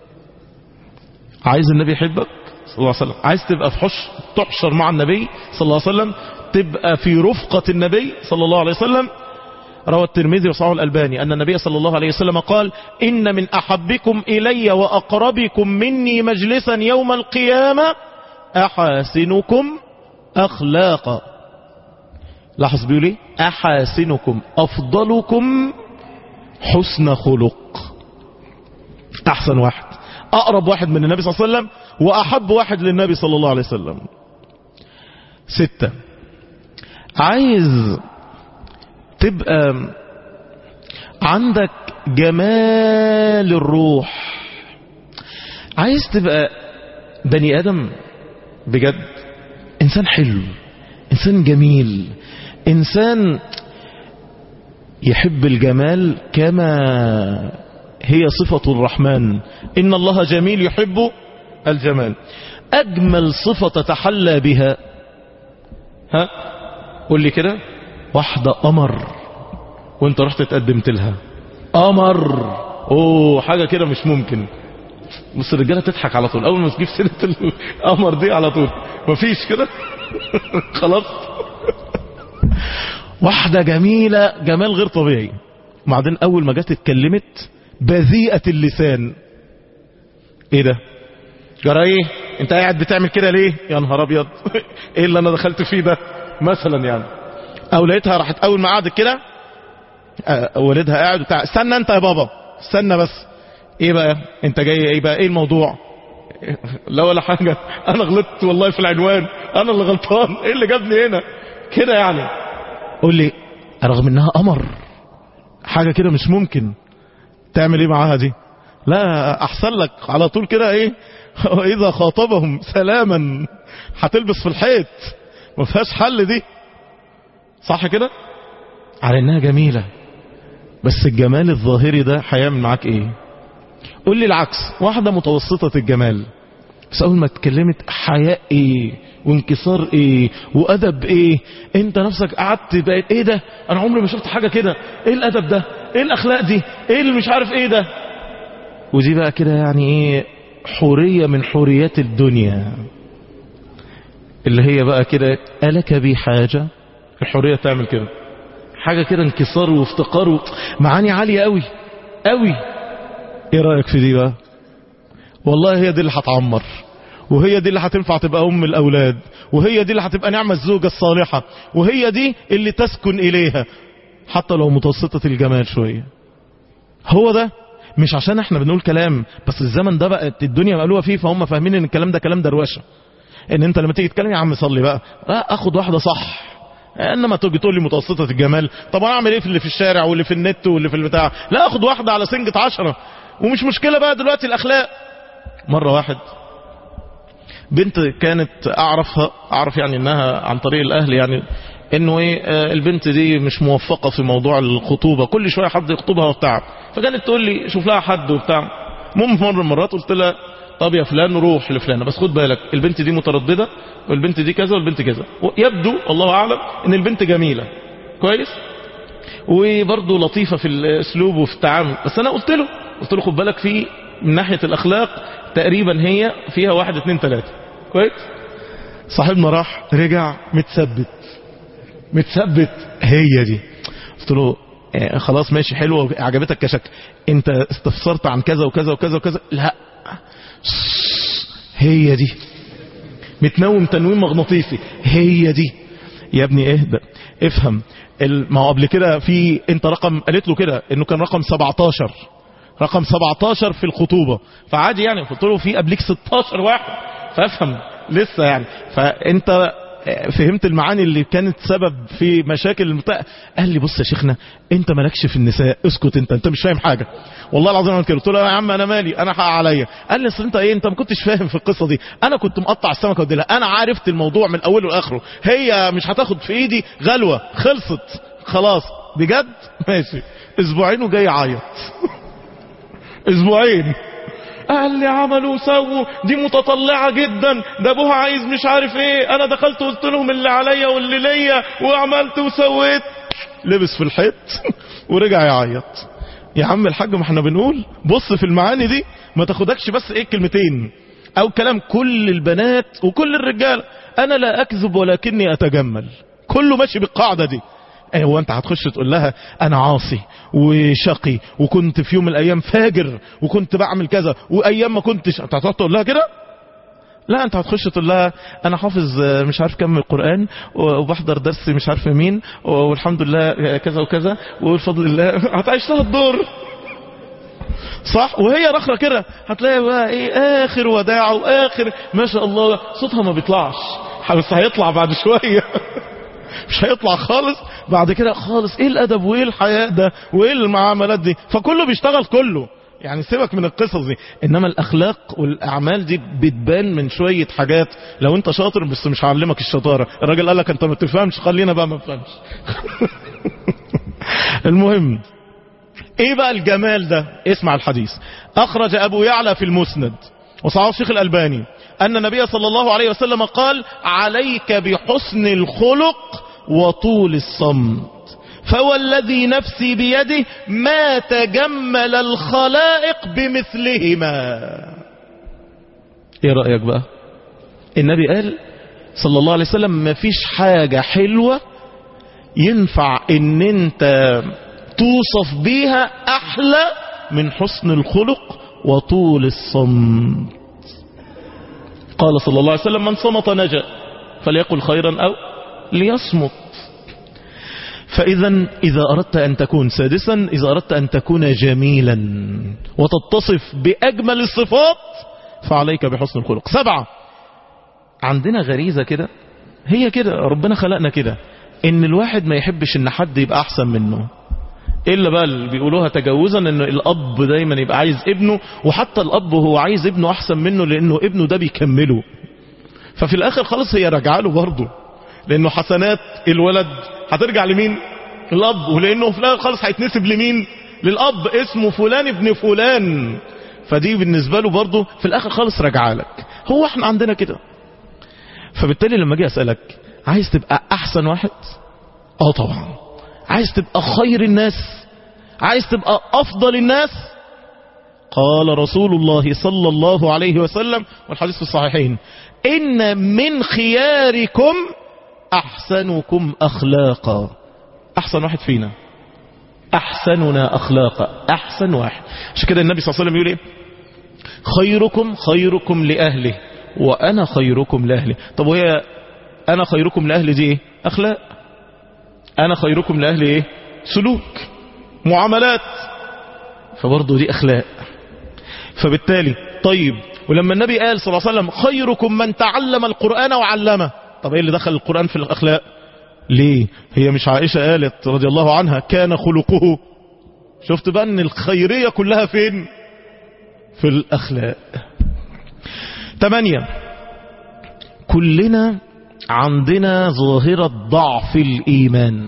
عايز النبي يحبك صلى الله عليه وسلم عايز تبقى في حش تحشر مع النبي صلى الله عليه وسلم تبقى في رفقة النبي صلى الله عليه وسلم روى الترمذي وصححه الألباني أن النبي صلى الله عليه وسلم قال إن من أحبكم إلي وأقربكم مني مجلسا يوم القيامة أحاسنكم أخلاقا لاحظ بيقول ايه أحاسنكم أفضلكم حسن خلق أحسن واحد أقرب واحد من النبي صلى الله عليه وسلم وأحب واحد للنبي صلى الله عليه وسلم ستة عايز تبقى عندك جمال الروح عايز تبقى بني آدم بجد إنسان حلو إنسان جميل إنسان يحب الجمال كما هي صفة الرحمن إن الله جميل يحب الجمال أجمل صفة تتحلى بها ها قول لي كده واحدة قمر وانت رحت تقدمت لها قمر اوه حاجة كده مش ممكن بص الرجالة تضحك على طول اول ما تجيب سيرة القمر دي على طول مفيش كده خلاص واحدة جميلة جمال غير طبيعي بعدين اول ما جت اتكلمت بذيئة اللسان ايه ده جرى ايه انت قاعد بتعمل كده ليه يا نهار ابيض ايه اللي انا دخلت فيه ده مثلا يعني او لقيتها راحت اول ما قعدت كده آه، والدها قاعد وبتاع استنى انت يا بابا استنى بس ايه بقى انت جاي ايه بقى ايه الموضوع لا ولا حاجة انا غلطت والله في العنوان انا اللي غلطان ايه اللي جابني هنا كده يعني قول لي رغم انها قمر حاجة كده مش ممكن تعمل ايه معاها دي لا احسن لك على طول كده ايه واذا خاطبهم سلاما هتلبس في الحيط ما فيهاش حل دي صح كده على انها جميلة بس الجمال الظاهري ده هيعمل معاك ايه قول لي العكس واحدة متوسطة الجمال بس اول ما اتكلمت حياء ايه وانكسار ايه وادب ايه انت نفسك قعدت بقيت ايه ده انا عمري ما شفت حاجة كده ايه الادب ده ايه الاخلاق دي ايه اللي مش عارف ايه ده ودي بقى كده يعني ايه حورية من حوريات الدنيا اللي هي بقى كده ألك بي حاجة الحورية تعمل كده حاجة كده انكسار وافتقار و... معاني عالية قوي قوي ايه رأيك في دي بقى والله هي دي اللي هتعمر وهي دي اللي هتنفع تبقى ام الاولاد وهي دي اللي هتبقى نعمة الزوجة الصالحة وهي دي اللي تسكن اليها حتى لو متوسطة الجمال شوية هو ده مش عشان احنا بنقول كلام بس الزمن ده بقت الدنيا مقلوبة فيه فهم فاهمين ان الكلام ده كلام دروشه ان انت لما تيجي تتكلم يا عم صلي بقى لا اخد واحدة صح انما تيجي تقول لي متوسطة الجمال طب انا اعمل ايه في اللي في الشارع واللي في النت واللي في البتاع لا اخد واحدة على سنجة عشرة ومش مشكلة بقى دلوقتي الاخلاق مرة واحد بنت كانت اعرفها اعرف يعني انها عن طريق الاهل يعني انه ايه آه، البنت دي مش موفقة في موضوع الخطوبة كل شوية حد يخطبها وبتاع فكانت تقول لي شوف لها حد وبتاع المهم في مرة من المرات قلت لها طب يا فلان روح لفلانة بس خد بالك البنت دي مترددة والبنت دي كذا والبنت كذا يبدو الله اعلم ان البنت جميلة كويس وبرضه لطيفة في الاسلوب وفي التعامل بس انا قلت له قلت له خد بالك في من ناحية الاخلاق تقريبا هي فيها واحد اتنين تلاتة كويس صاحبنا راح رجع متثبت متثبت هي دي قلت له آه، خلاص ماشي حلوة عجبتك كشكل انت استفسرت عن كذا وكذا وكذا وكذا لا هي دي متنوم تنويم مغناطيسي هي دي يا ابني اهدى افهم ال- ما هو قبل كده في انت رقم قالت له كده انه كان رقم 17 رقم 17 في الخطوبة فعادي يعني قلت له في قبليك 16 واحد فافهم لسه يعني فانت فهمت المعاني اللي كانت سبب في مشاكل المتاع قال لي بص يا شيخنا انت مالكش في النساء اسكت انت انت مش فاهم حاجة والله العظيم انا كده قلت له يا عم انا مالي انا حق عليا قال لي اصل انت ايه انت ما كنتش فاهم في القصة دي انا كنت مقطع السمكة وديلها انا عرفت الموضوع من اوله لاخره هي مش هتاخد في ايدي غلوة خلصت خلاص بجد ماشي اسبوعين وجاي عيط اسبوعين قال لي عملوا وسووا دي متطلعة جدا ده ابوها عايز مش عارف ايه انا دخلت وقلت لهم اللي عليا واللي ليا وعملت وسويت لبس في الحيط ورجع يعيط يا عم الحاج ما احنا بنقول بص في المعاني دي ما تاخدكش بس ايه كلمتين او كلام كل البنات وكل الرجال انا لا اكذب ولكني اتجمل كله ماشي بالقاعدة دي ايه هو انت هتخش تقول لها انا عاصي وشقي وكنت في يوم من الايام فاجر وكنت بعمل كذا وايام ما كنتش انت هتقعد تقول لها كده لا انت هتخش تقول لها انا حافظ آه، مش عارف كم القرآن وبحضر درس مش عارف مين والحمد لله كذا وكذا والفضل الله هتعيش لها الدور صح وهي رخرة كده هتلاقي بقى ايه اخر وداع واخر ما شاء الله صوتها ما بيطلعش بس هيطلع بعد شوية مش هيطلع خالص بعد كده خالص ايه الادب وايه الحياء ده وايه المعاملات دي فكله بيشتغل كله يعني سيبك من القصص دي انما الاخلاق والاعمال دي بتبان من شوية حاجات لو انت شاطر بس مش هعلمك الشطارة الراجل قال لك انت ما تفهمش خلينا بقى ما نفهمش المهم ايه بقى الجمال ده اسمع الحديث اخرج ابو يعلى في المسند وصححه الشيخ الالباني ان النبي صلى الله عليه وسلم قال عليك بحسن الخلق وطول الصمت فوالذي نفسي بيده ما تجمل الخلائق بمثلهما ايه رأيك بقى النبي قال صلى الله عليه وسلم ما فيش حاجة حلوة ينفع ان انت توصف بيها احلى من حسن الخلق وطول الصمت قال صلى الله عليه وسلم من صمت نجا فليقل خيرا او ليصمت فإذا إذا أردت أن تكون سادسا إذا أردت أن تكون جميلا وتتصف بأجمل الصفات فعليك بحسن الخلق سبعة عندنا غريزة كده هي كده ربنا خلقنا كده ان الواحد ما يحبش ان حد يبقى احسن منه الا بقى اللي بيقولوها تجاوزا ان الاب دايما يبقى عايز ابنه وحتى الاب هو عايز ابنه احسن منه لانه ابنه ده بيكمله ففي الاخر خالص هي راجعه له برضه لانه حسنات الولد هترجع لمين الاب ولانه في الاخر خالص هيتنسب لمين للاب اسمه فلان ابن فلان فدي بالنسبه له برضه في الاخر خالص راجعه لك هو احنا عندنا كده فبالتالي لما اجي اسالك عايز تبقى احسن واحد اه طبعا عايز تبقى خير الناس عايز تبقى افضل الناس قال رسول الله صلى الله عليه وسلم والحديث في الصحيحين ان من خياركم احسنكم اخلاقا احسن واحد فينا احسننا اخلاقا احسن واحد عشان كده النبي صلى الله عليه وسلم يقول ايه خيركم خيركم لاهله وانا خيركم لاهلي طب وهي انا خيركم لاهلي دي ايه اخلاق انا خيركم لاهلي ايه سلوك معاملات فبرضه دي اخلاق فبالتالي طيب ولما النبي قال صلى الله عليه وسلم خيركم من تعلم القرآن وعلمه طب ايه اللي دخل القرآن في الاخلاق ليه هي مش عائشة قالت رضي الله عنها كان خلقه شفت بقى ان الخيرية كلها فين في الاخلاق ثمانية كلنا عندنا ظاهرة ضعف الإيمان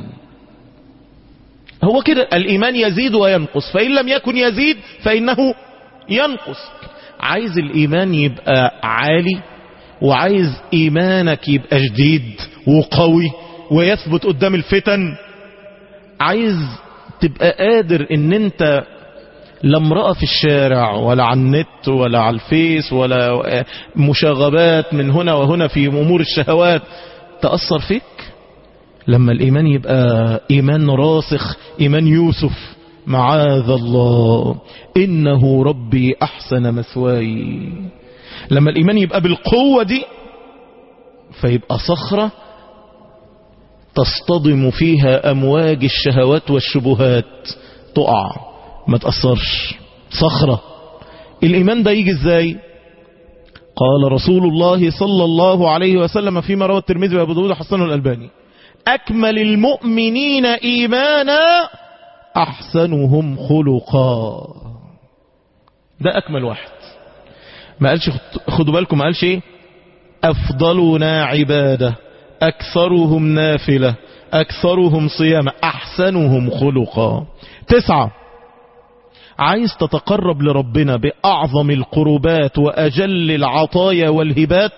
هو كده الإيمان يزيد وينقص فإن لم يكن يزيد فإنه ينقص عايز الإيمان يبقى عالي وعايز إيمانك يبقى جديد وقوي ويثبت قدام الفتن عايز تبقى قادر ان انت لا امرأة في الشارع ولا على النت ولا على الفيس ولا مشاغبات من هنا وهنا في أمور الشهوات تأثر فيك لما الإيمان يبقى إيمان راسخ إيمان يوسف معاذ الله إنه ربي أحسن مثواي لما الإيمان يبقى بالقوة دي فيبقى صخرة تصطدم فيها أمواج الشهوات والشبهات تقع ما تأثرش صخرة الإيمان ده يجي ازاي قال رسول الله صلى الله عليه وسلم فيما روى الترمذي وابو داود حسن الألباني أكمل المؤمنين إيمانا أحسنهم خلقا ده أكمل واحد ما قالش خدوا بالكم ما قالش ايه أفضلنا عبادة أكثرهم نافلة أكثرهم صيامة أحسنهم خلقا تسعة عايز تتقرب لربنا بأعظم القربات وأجل العطايا والهبات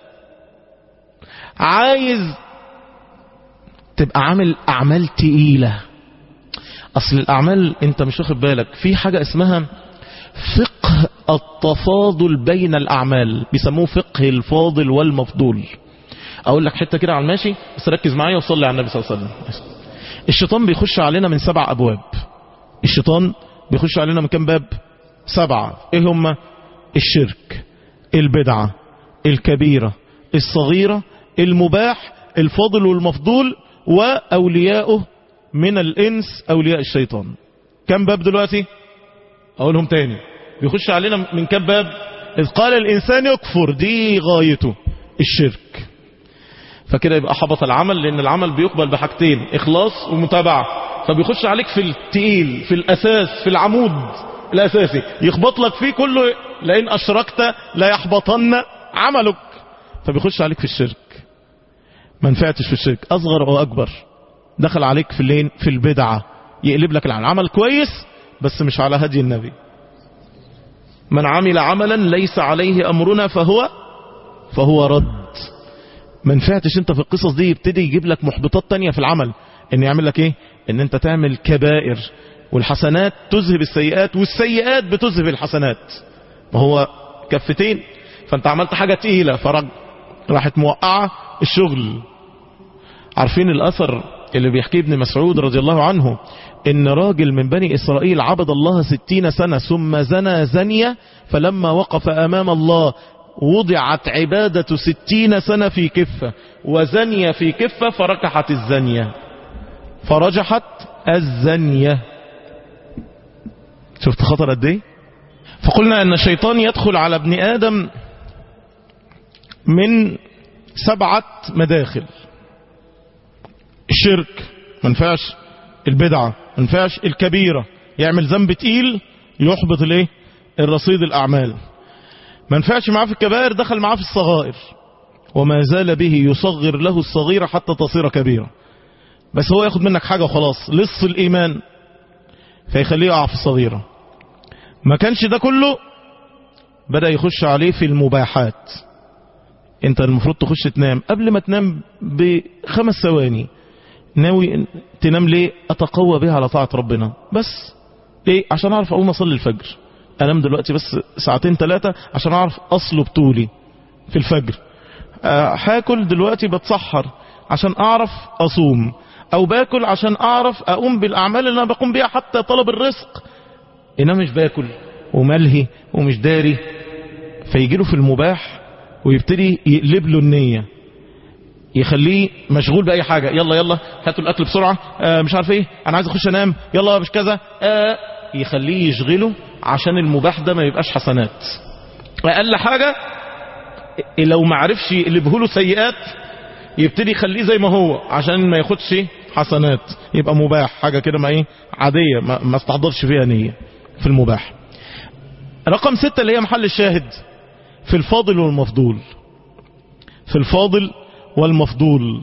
عايز تبقى عامل أعمال تقيلة أصل الأعمال أنت مش واخد بالك في حاجة اسمها فقه التفاضل بين الأعمال بيسموه فقه الفاضل والمفضول أقول لك حتة كده على الماشي بس ركز معايا وصلي على النبي صلى الله عليه وسلم الشيطان بيخش علينا من سبع أبواب الشيطان بيخش علينا من كام باب سبعة ايه هم الشرك البدعة الكبيرة الصغيرة المباح الفاضل والمفضول وأولياؤه من الإنس أولياء الشيطان كم باب دلوقتي أقولهم تاني بيخش علينا من كم باب إذ قال الإنسان يكفر دي غايته الشرك فكده يبقى حبط العمل لأن العمل بيقبل بحاجتين إخلاص ومتابعة فبيخش عليك في التقيل في الأساس في العمود الأساسي يخبط لك فيه كله لأن أشركت لا يحبطن عملك فبيخش عليك في الشرك ما نفعتش في الشرك أصغر أو أكبر دخل عليك في اللين في البدعة يقلب لك العمل عمل كويس بس مش على هدي النبي من عمل عملا ليس عليه أمرنا فهو فهو رد ما نفعتش انت في القصص دي يبتدي يجيب لك محبطات تانية في العمل ان يعمل لك ايه ان انت تعمل كبائر والحسنات تذهب السيئات والسيئات بتذهب الحسنات ما هو كفتين فانت عملت حاجة تقيلة فرج راحت موقعة الشغل عارفين الاثر اللي بيحكيه ابن مسعود رضي الله عنه ان راجل من بني اسرائيل عبد الله ستين سنة ثم زنى زنية فلما وقف امام الله وضعت عبادة ستين سنة في كفة وزنية في كفة فركحت الزنية فرجحت الزنية شفت خطر قد ايه فقلنا ان الشيطان يدخل على ابن ادم من سبعة مداخل الشرك ما ينفعش البدعة ما ينفعش الكبيرة يعمل ذنب تقيل يحبط الايه الرصيد الاعمال ما ينفعش معاه في الكبائر دخل معاه في الصغائر وما زال به يصغر له الصغيرة حتى تصير كبيرة بس هو ياخد منك حاجة وخلاص لص الإيمان فيخليه يقع في الصغيرة ما كانش ده كله بدأ يخش عليه في المباحات انت المفروض تخش تنام قبل ما تنام بخمس ثواني ناوي تنام ليه اتقوى بها على طاعة ربنا بس ليه عشان اعرف اقوم اصلي الفجر انام دلوقتي بس ساعتين ثلاثة عشان اعرف اصله بطولي في الفجر أه هاكل دلوقتي بتسحر عشان اعرف اصوم او باكل عشان اعرف اقوم بالاعمال اللي انا بقوم بيها حتى طلب الرزق انا مش باكل وملهي ومش داري فيجي له في المباح ويبتدي يقلب له النية يخليه مشغول بأي حاجة يلا يلا هاتوا الأكل بسرعة آه مش عارف ايه أنا عايز أخش أنام يلا مش كذا آه يخليه يشغله عشان المباح ده ما يبقاش حسنات أقل حاجة لو ما عرفش يقلبه له سيئات يبتدي يخليه زي ما هو عشان ما ياخدش حسنات يبقى مباح حاجة كده ما ايه عادية ما, ما استحضرش فيها نية في المباح رقم ستة اللي هي محل الشاهد في الفاضل والمفضول في الفاضل والمفضول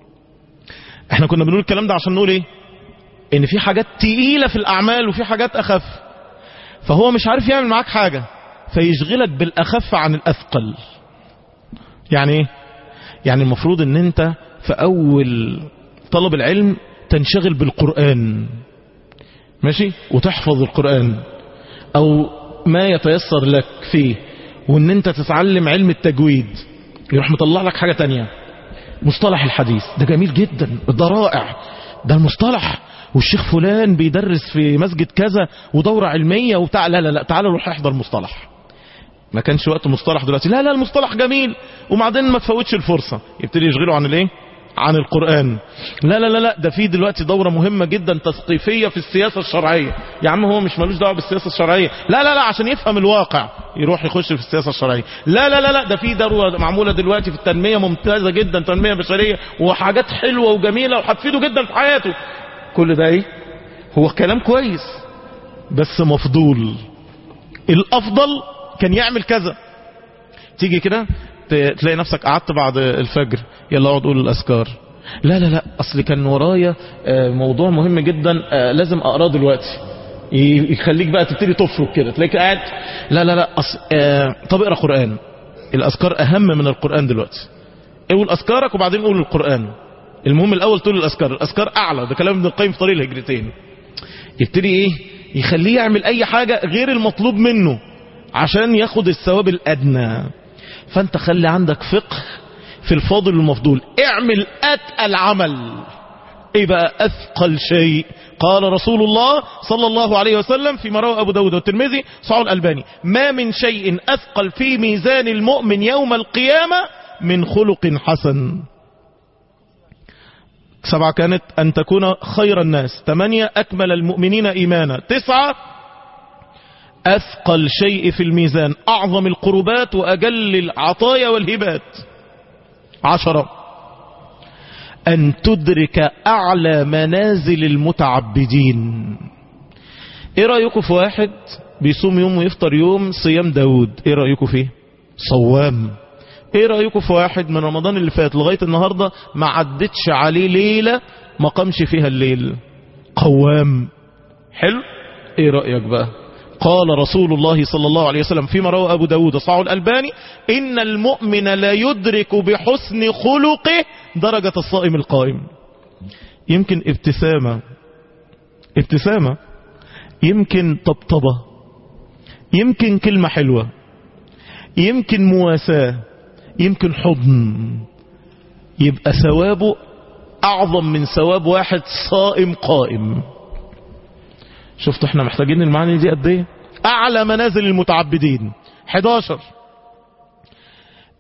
احنا كنا بنقول الكلام ده عشان نقول ايه ان في حاجات تقيلة في الاعمال وفي حاجات اخف فهو مش عارف يعمل معاك حاجة فيشغلك بالاخف عن الاثقل يعني ايه يعني المفروض ان انت في اول طلب العلم تنشغل بالقرآن ماشي وتحفظ القرآن او ما يتيسر لك فيه وان انت تتعلم علم التجويد يروح مطلع لك حاجة تانية مصطلح الحديث ده جميل جدا ده رائع ده المصطلح والشيخ فلان بيدرس في مسجد كذا ودورة علمية وبتاع لا لا لا تعال روح احضر مصطلح ما كانش وقت مصطلح دلوقتي لا لا المصطلح جميل وبعدين ما تفوتش الفرصة يبتدي يشغله عن الايه عن القرآن لا لا لا لا ده في دلوقتي دورة مهمة جدا تثقيفية في السياسة الشرعية يا عم هو مش ملوش دعوة بالسياسة الشرعية لا لا لا عشان يفهم الواقع يروح يخش في السياسة الشرعية لا لا لا لا ده في دورة معمولة دلوقتي في التنمية ممتازة جدا تنمية بشرية وحاجات حلوة وجميلة وهتفيده جدا في حياته كل ده ايه هو كلام كويس بس مفضول الافضل كان يعمل كذا تيجي كده تلاقي نفسك قعدت بعد الفجر يلا اقعد قول الاذكار لا لا لا اصل كان ورايا موضوع مهم جدا لازم اقراه دلوقتي يخليك بقى تبتدي تفرك كده تلاقيك قاعد لا لا لا أصل طب اقرا قران الاذكار اهم من القران دلوقتي قول اذكارك وبعدين قول القران المهم الاول تقول الاذكار الاذكار اعلى ده كلام ابن القيم في طريق الهجرتين يبتدي ايه يخليه يعمل اي حاجه غير المطلوب منه عشان ياخد الثواب الادنى فانت خلي عندك فقه في الفاضل والمفضول اعمل اتقل عمل ايه بقى اثقل شيء قال رسول الله صلى الله عليه وسلم في روى ابو داود والترمذي صحيح الالباني ما من شيء اثقل في ميزان المؤمن يوم القيامة من خلق حسن سبعة كانت أن تكون خير الناس ثمانية أكمل المؤمنين إيمانا تسعة أثقل شيء في الميزان أعظم القربات وأجل العطايا والهبات عشرة أن تدرك أعلى منازل المتعبدين إيه رأيكم في واحد بيصوم يوم ويفطر يوم صيام داود إيه رأيكم فيه صوام إيه رأيكم في واحد من رمضان اللي فات لغاية النهاردة ما عدتش عليه ليلة ما قامش فيها الليل قوام حلو إيه رأيك بقى قال رسول الله صلى الله عليه وسلم فيما روى أبو داود صاع الألباني إن المؤمن لا يدرك بحسن خلقه درجة الصائم القائم يمكن ابتسامة ابتسامة يمكن طبطبة يمكن كلمة حلوة يمكن مواساة يمكن حضن يبقى ثوابه أعظم من ثواب واحد صائم قائم شفتوا احنا محتاجين المعاني دي قد ايه اعلى منازل المتعبدين 11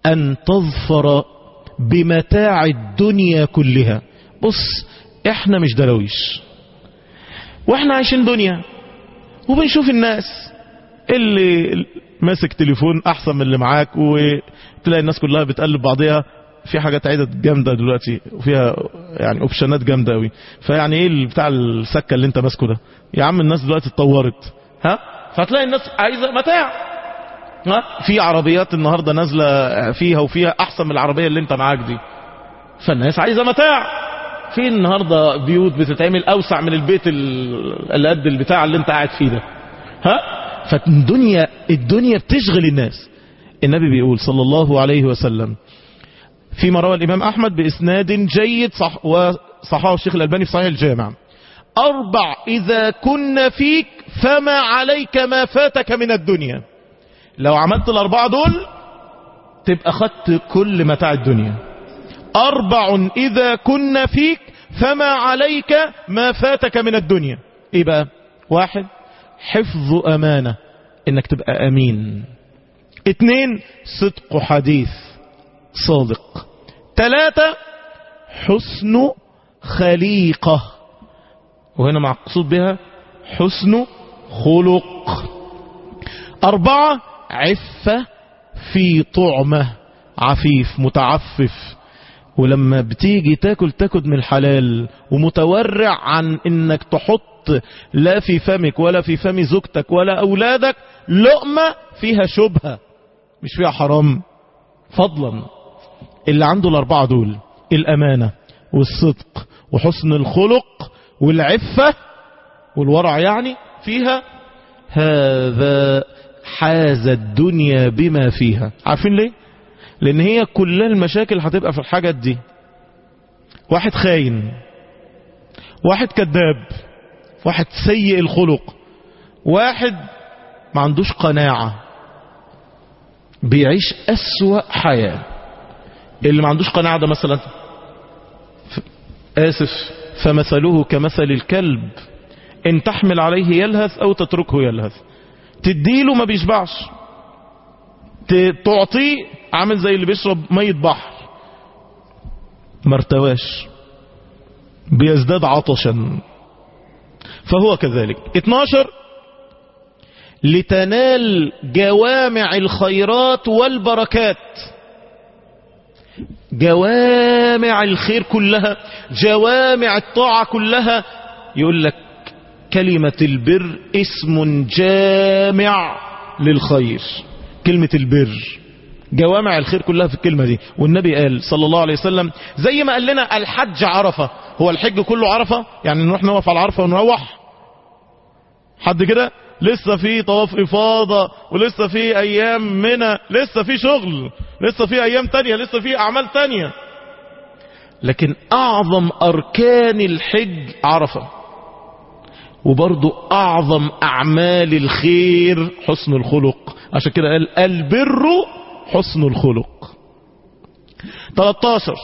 أن تظفر بمتاع الدنيا كلها بص احنا مش درويش واحنا عايشين دنيا وبنشوف الناس اللي ماسك تليفون احسن من اللي معاك وتلاقي الناس كلها بتقلب بعضيها في حاجات عدد جامدة دلوقتي وفيها يعني اوبشنات جامدة قوي فيعني ايه بتاع السكة اللي انت ماسكه ده يا عم الناس دلوقتي اتطورت ها فتلاقي الناس عايزة متاع ها في عربيات النهاردة نازلة فيها وفيها احسن من العربية اللي انت معاك دي فالناس عايزة متاع في النهاردة بيوت بتتعمل اوسع من البيت اللي قد البتاع اللي انت قاعد فيه ده ها فالدنيا الدنيا بتشغل الناس النبي بيقول صلى الله عليه وسلم فيما روى الإمام أحمد بإسناد جيد صح وصححه الشيخ الألباني في صحيح الجامع أربع إذا كنا فيك فما عليك ما فاتك من الدنيا لو عملت الأربعة دول تبقى خدت كل متاع الدنيا أربع إذا كنا فيك فما عليك ما فاتك من الدنيا إيه بقى واحد حفظ أمانة إنك تبقى أمين اتنين صدق حديث صادق ثلاثة حسن خليقة وهنا مقصود بها حسن خلق أربعة عفة في طعمة عفيف متعفف ولما بتيجي تاكل تاكل من الحلال ومتورع عن انك تحط لا في فمك ولا في فم زوجتك ولا اولادك لقمة فيها شبهة مش فيها حرام فضلا اللي عنده الاربعة دول الامانة والصدق وحسن الخلق والعفة والورع يعني فيها هذا حاز الدنيا بما فيها عارفين ليه لان هي كل المشاكل هتبقى في الحاجات دي واحد خاين واحد كذاب واحد سيء الخلق واحد ما عندوش قناعة بيعيش أسوأ حياة اللي ما عندوش قناعة ده مثلا آسف فمثله كمثل الكلب إن تحمل عليه يلهث أو تتركه يلهث تديله ما بيشبعش تعطيه عامل زي اللي بيشرب مية بحر مرتواش بيزداد عطشا فهو كذلك 12 لتنال جوامع الخيرات والبركات جوامع الخير كلها جوامع الطاعة كلها يقول لك كلمة البر اسم جامع للخير كلمة البر جوامع الخير كلها في الكلمة دي والنبي قال صلى الله عليه وسلم زي ما قال لنا الحج عرفة هو الحج كله عرفة يعني نروح نوقف على عرفة ونروح حد كده لسه في طواف إفاضة ولسه في أيام منى لسه في شغل لسه في أيام تانية لسه في أعمال تانية لكن أعظم أركان الحج عرفة وبرضو أعظم أعمال الخير حسن الخلق عشان كده قال البر حسن الخلق 13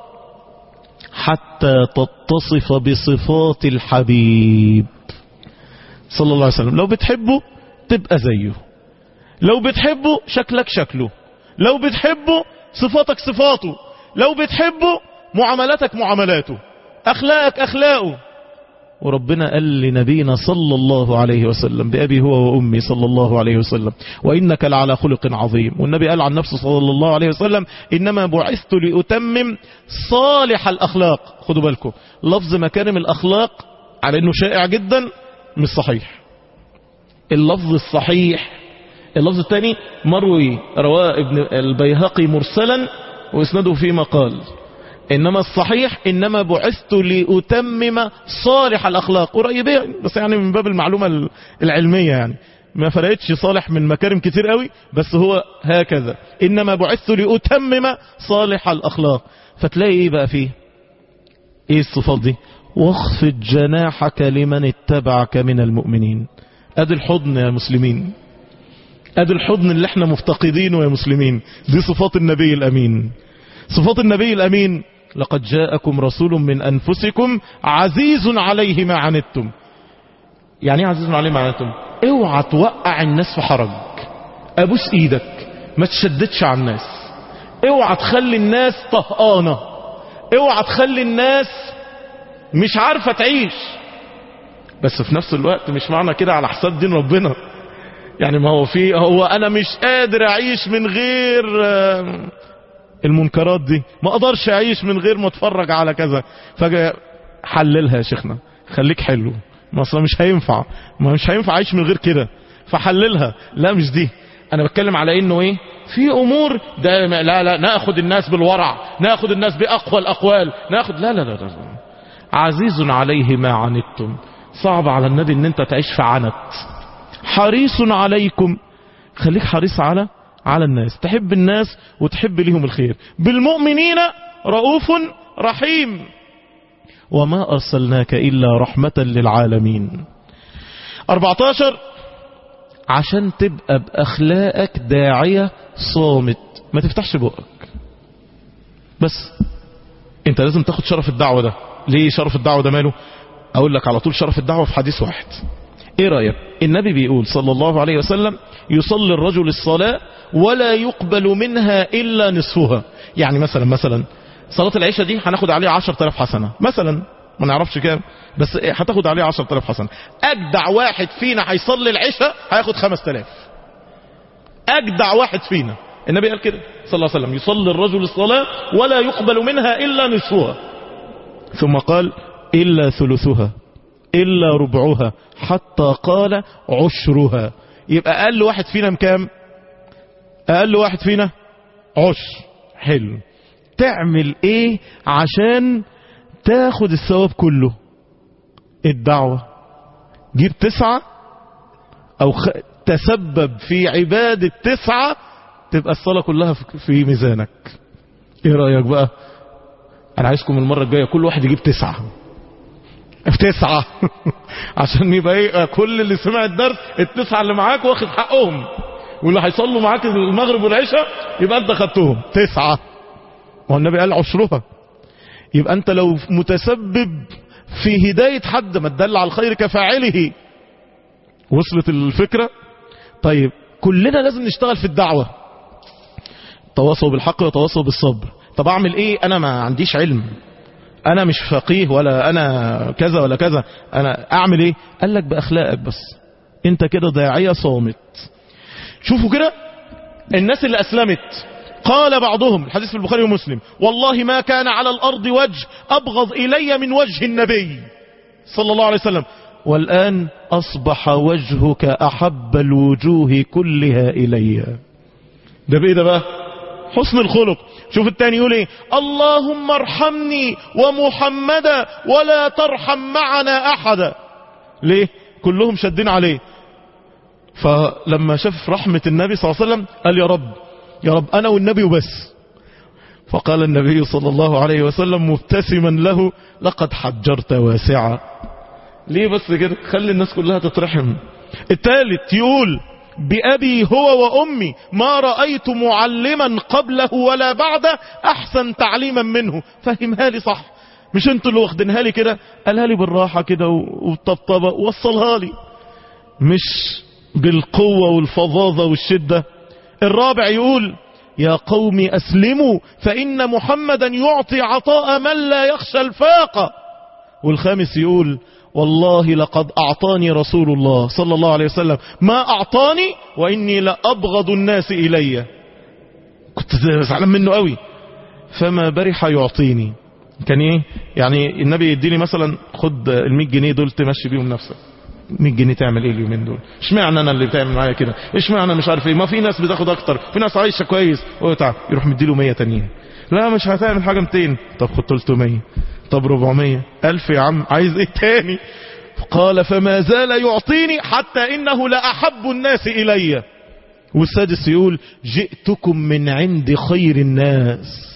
حتى تتصف بصفات الحبيب صلى الله عليه وسلم لو بتحبه تبقى زيه لو بتحبه شكلك شكله لو بتحبه صفاتك صفاته لو بتحبه معاملاتك معاملاته أخلاقك أخلاقه وربنا قال لنبينا صلى الله عليه وسلم بأبي هو وأمي صلى الله عليه وسلم وإنك لعلى خلق عظيم والنبي قال عن نفسه صلى الله عليه وسلم إنما بعثت لأتمم صالح الأخلاق خدوا بالكم لفظ مكارم الأخلاق على أنه شائع جدا مش صحيح اللفظ الصحيح اللفظ الثاني مروي رواه ابن البيهقي مرسلا واسنده فيما قال إنما الصحيح إنما بعثت لأتمم صالح الأخلاق قريبين بس يعني من باب المعلومة العلمية يعني ما فرقتش صالح من مكارم كتير قوي بس هو هكذا إنما بعثت لأتمم صالح الأخلاق فتلاقي إيه بقى فيه إيه الصفات دي واخفض جناحك لمن اتبعك من المؤمنين ادي الحضن يا مسلمين ادي الحضن اللي احنا مفتقدينه يا مسلمين دي صفات النبي الامين صفات النبي الامين لقد جاءكم رسول من انفسكم عزيز عليه ما عنتم يعني ايه عزيز عليه ما عنتم اوعى توقع الناس في حرج ابوس ايدك ما تشددش على الناس اوعى تخلي الناس طهقانة اوعى تخلي الناس مش عارفة تعيش بس في نفس الوقت مش معنى كده على حساب دين ربنا يعني ما هو في هو انا مش قادر اعيش من غير آه، المنكرات دي ما اقدرش اعيش من غير ما اتفرج على كذا فجأة حللها يا شيخنا خليك حلو ما اصلا مش هينفع ما مش هينفع اعيش من غير كده فحللها لا مش دي انا بتكلم على انه ايه في امور ده ما- لا لا ناخد الناس بالورع ناخد الناس باقوى الاقوال ناخد لا لا لا, لا. عزيز عليه ما عنتم صعب على النبي ان انت تعيش في عنت حريص عليكم خليك حريص على على الناس تحب الناس وتحب لهم الخير بالمؤمنين رؤوف رحيم وما أرسلناك إلا رحمة للعالمين 14 عشان تبقى بأخلاقك داعية صامت ما تفتحش بقك بس انت لازم تاخد شرف الدعوة ده ليه شرف الدعوة ده ماله اقول لك على طول شرف الدعوة في حديث واحد ايه رأيك النبي بيقول صلى الله عليه وسلم يصلي الرجل الصلاة ولا يقبل منها الا نصفها يعني مثلا مثلا صلاة العشاء دي هناخد عليها 10000 حسنة مثلا ما نعرفش كام بس إيه، هتاخد عليها 10000 حسنة اجدع واحد فينا هيصلي العشاء هياخد 5000 اجدع واحد فينا النبي قال كده صلى الله عليه وسلم يصلي الرجل الصلاة ولا يقبل منها الا نصفها ثم قال إلا ثلثها إلا ربعها حتى قال عشرها يبقى أقل واحد فينا بكام أقل واحد فينا عشر حلو تعمل إيه عشان تاخد الثواب كله الدعوة جيب تسعة أو خ... تسبب في عبادة تسعة تبقى الصلاة كلها في- في ميزانك ايه رأيك بقى انا عايزكم المرة الجاية كل واحد يجيب تسعة في تسعة عشان يبقى ايه كل اللي سمع الدرس التسعة اللي معاك واخد حقهم واللي هيصلوا معاك المغرب والعشاء يبقى انت خدتهم تسعة والنبي قال عشرها يبقى انت لو متسبب في هداية حد ما تدل على الخير كفاعله وصلت الفكرة طيب كلنا لازم نشتغل في الدعوة تواصوا بالحق وتواصوا بالصبر طب اعمل ايه انا ما عنديش علم انا مش فقيه ولا انا كذا ولا كذا انا اعمل ايه قال لك باخلاقك بس انت كده داعية صامت شوفوا كده الناس اللي اسلمت قال بعضهم الحديث في البخاري ومسلم والله ما كان على الارض وجه ابغض الي من وجه النبي صلى الله عليه وسلم والان اصبح وجهك احب الوجوه كلها الي ده بايه ده بقى حسن الخلق شوف التاني يقول ايه اللهم ارحمني ومحمدا ولا ترحم معنا احدا ليه كلهم شدين عليه فلما شاف رحمة النبي صلى الله عليه وسلم قال يا رب يا رب انا والنبي وبس فقال النبي صلى الله عليه وسلم مبتسما له لقد حجرت واسعا ليه بس كده خلي الناس كلها تترحم الثالث يقول بأبي هو وأمي ما رأيت معلما قبله ولا بعده أحسن تعليما منه فهمها لي صح مش انتوا اللي واخدينها لي كده قالها لي بالراحة كده والطبطبة وصلها لي مش بالقوة والفظاظة والشدة الرابع يقول يا قوم أسلموا فإن محمدا يعطي عطاء من لا يخشى الفاقة والخامس يقول والله لقد أعطاني رسول الله صلى الله عليه وسلم ما أعطاني وإني لأبغض الناس إلي كنت زعلان منه قوي فما برح يعطيني كان ايه يعني النبي يديني مثلا خد ال جنيه دول تمشي بيهم نفسك 100 جنيه تعمل ايه اليومين دول اشمعنى انا اللي بتعمل معايا كده اشمعنى مش عارف ايه ما في ناس بتاخد اكتر في ناس عايشه كويس وتعب يروح مديله 100 تانيين لا مش هتعمل حاجه 200 طب خد 300 طب 400 ألف يا عم عايز ايه تاني قال فما زال يعطيني حتى انه لاحب الناس الي والسادس يقول جئتكم من عند خير الناس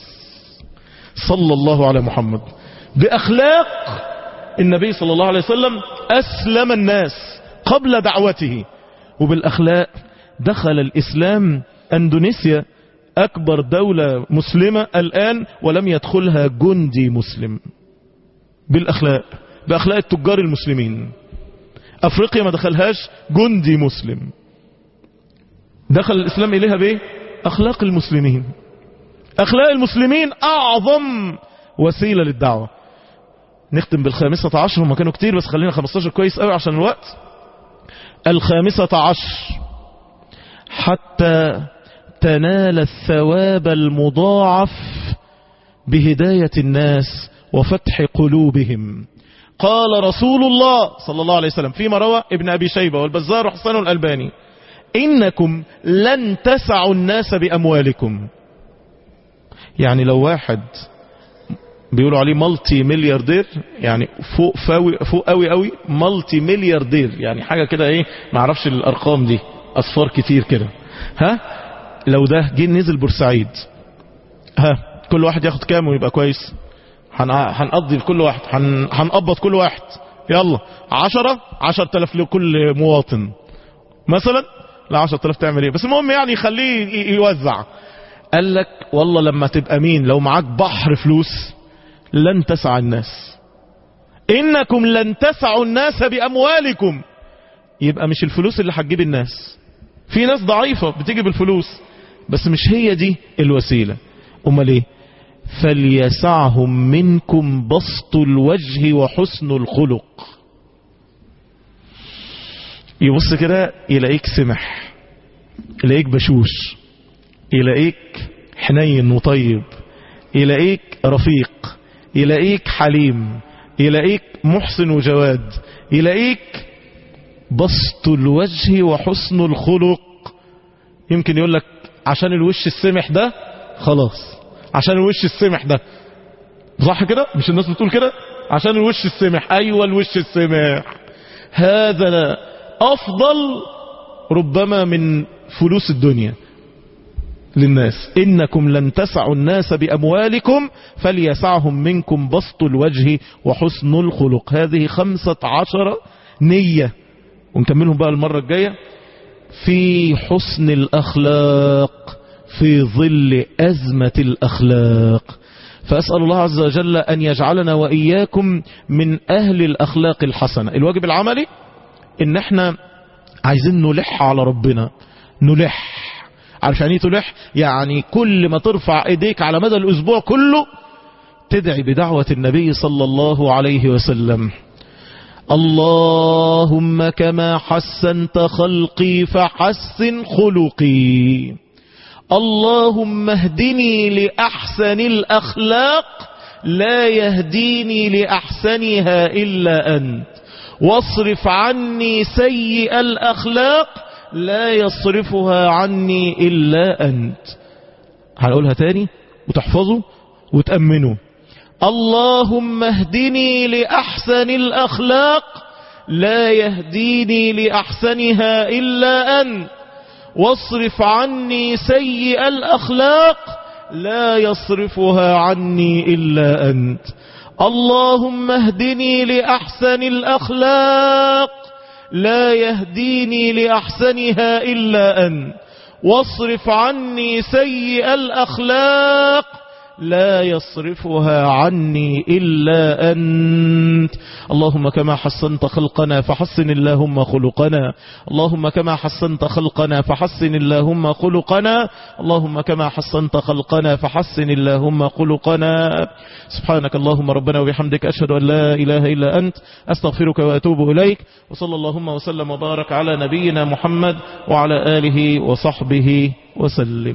صلى الله على محمد بأخلاق النبي صلى الله عليه وسلم أسلم الناس قبل دعوته وبالأخلاق دخل الإسلام أندونيسيا أكبر دولة مسلمة الآن ولم يدخلها جندي مسلم بالأخلاق بأخلاق التجار المسلمين أفريقيا ما دخلهاش جندي مسلم دخل الإسلام إليها بإيه أخلاق المسلمين أخلاق المسلمين أعظم وسيلة للدعوة نختم بالخامسة عشر هم كانوا كتير بس خلينا 15 كويس قوي عشان الوقت الخامسة عشر حتى تنال الثواب المضاعف بهداية الناس وفتح قلوبهم قال رسول الله صلى الله عليه وسلم فيما روى ابن أبي شيبة والبزار وحسن الألباني إنكم لن تسعوا الناس بأموالكم يعني لو واحد بيقولوا عليه مالتي ملياردير يعني فوق فوي فوق قوي قوي مالتي ملياردير يعني حاجة كده ايه ما اعرفش الارقام دي اصفار كتير كده ها لو ده جه نزل بورسعيد ها كل واحد ياخد كام ويبقى كويس هنقضي لكل واحد هنقبض كل واحد يلا عشرة عشر تلاف لكل مواطن مثلا لا عشر تلاف تعمل ايه بس المهم يعني خليه يوزع قال لك والله لما تبقى مين لو معاك بحر فلوس لن تسع الناس انكم لن تسعوا الناس باموالكم يبقى مش الفلوس اللي هتجيب الناس في ناس ضعيفة بتيجي بالفلوس بس مش هي دي الوسيلة امال ايه فليسعهم منكم بسط الوجه وحسن الخلق يبص كده يلاقيك سمح يلاقيك بشوش يلاقيك حنين وطيب يلاقيك رفيق يلاقيك حليم يلاقيك محسن وجواد يلاقيك بسط الوجه وحسن الخلق يمكن يقول لك عشان الوش السمح ده خلاص عشان الوش السمح ده صح كده مش الناس بتقول كده عشان الوش السمح ايوه الوش السمح هذا افضل ربما من فلوس الدنيا للناس إنكم لن تسعوا الناس بأموالكم فليسعهم منكم بسط الوجه وحسن الخلق هذه خمسة عشر نية ونكملهم بقى المرة الجاية في حسن الأخلاق في ظل أزمة الأخلاق فأسأل الله عز وجل أن يجعلنا وإياكم من أهل الأخلاق الحسنة الواجب العملي إن احنا عايزين نلح على ربنا نلح عارف يعني تلح يعني كل ما ترفع ايديك على مدى الاسبوع كله تدعي بدعوة النبي صلى الله عليه وسلم اللهم كما حسنت خلقي فحسن خلقي اللهم اهدني لأحسن الأخلاق لا يهديني لأحسنها إلا أنت واصرف عني سيء الأخلاق لا يصرفها عني إلا أنت هنقولها تاني وتحفظوا وتأمنوا اللهم اهدني لأحسن الأخلاق لا يهديني لأحسنها إلا أنت واصرف عني سيء الأخلاق لا يصرفها عني إلا أنت اللهم اهدني لأحسن الأخلاق لا يهديني لأحسنها إلا أنت واصرف عني سيء الأخلاق لا يصرفها عني إلا أنت اللهم كما حسنت خلقنا فحسن اللهم خلقنا اللهم كما حسنت خلقنا فحسن اللهم خلقنا اللهم كما حسنت خلقنا فحسن اللهم خلقنا سبحانك اللهم ربنا وبحمدك أشهد أن لا إله إلا أنت أستغفرك وأتوب إليك وصلى اللهم وسلم وبارك على نبينا محمد وعلى آله وصحبه وسلم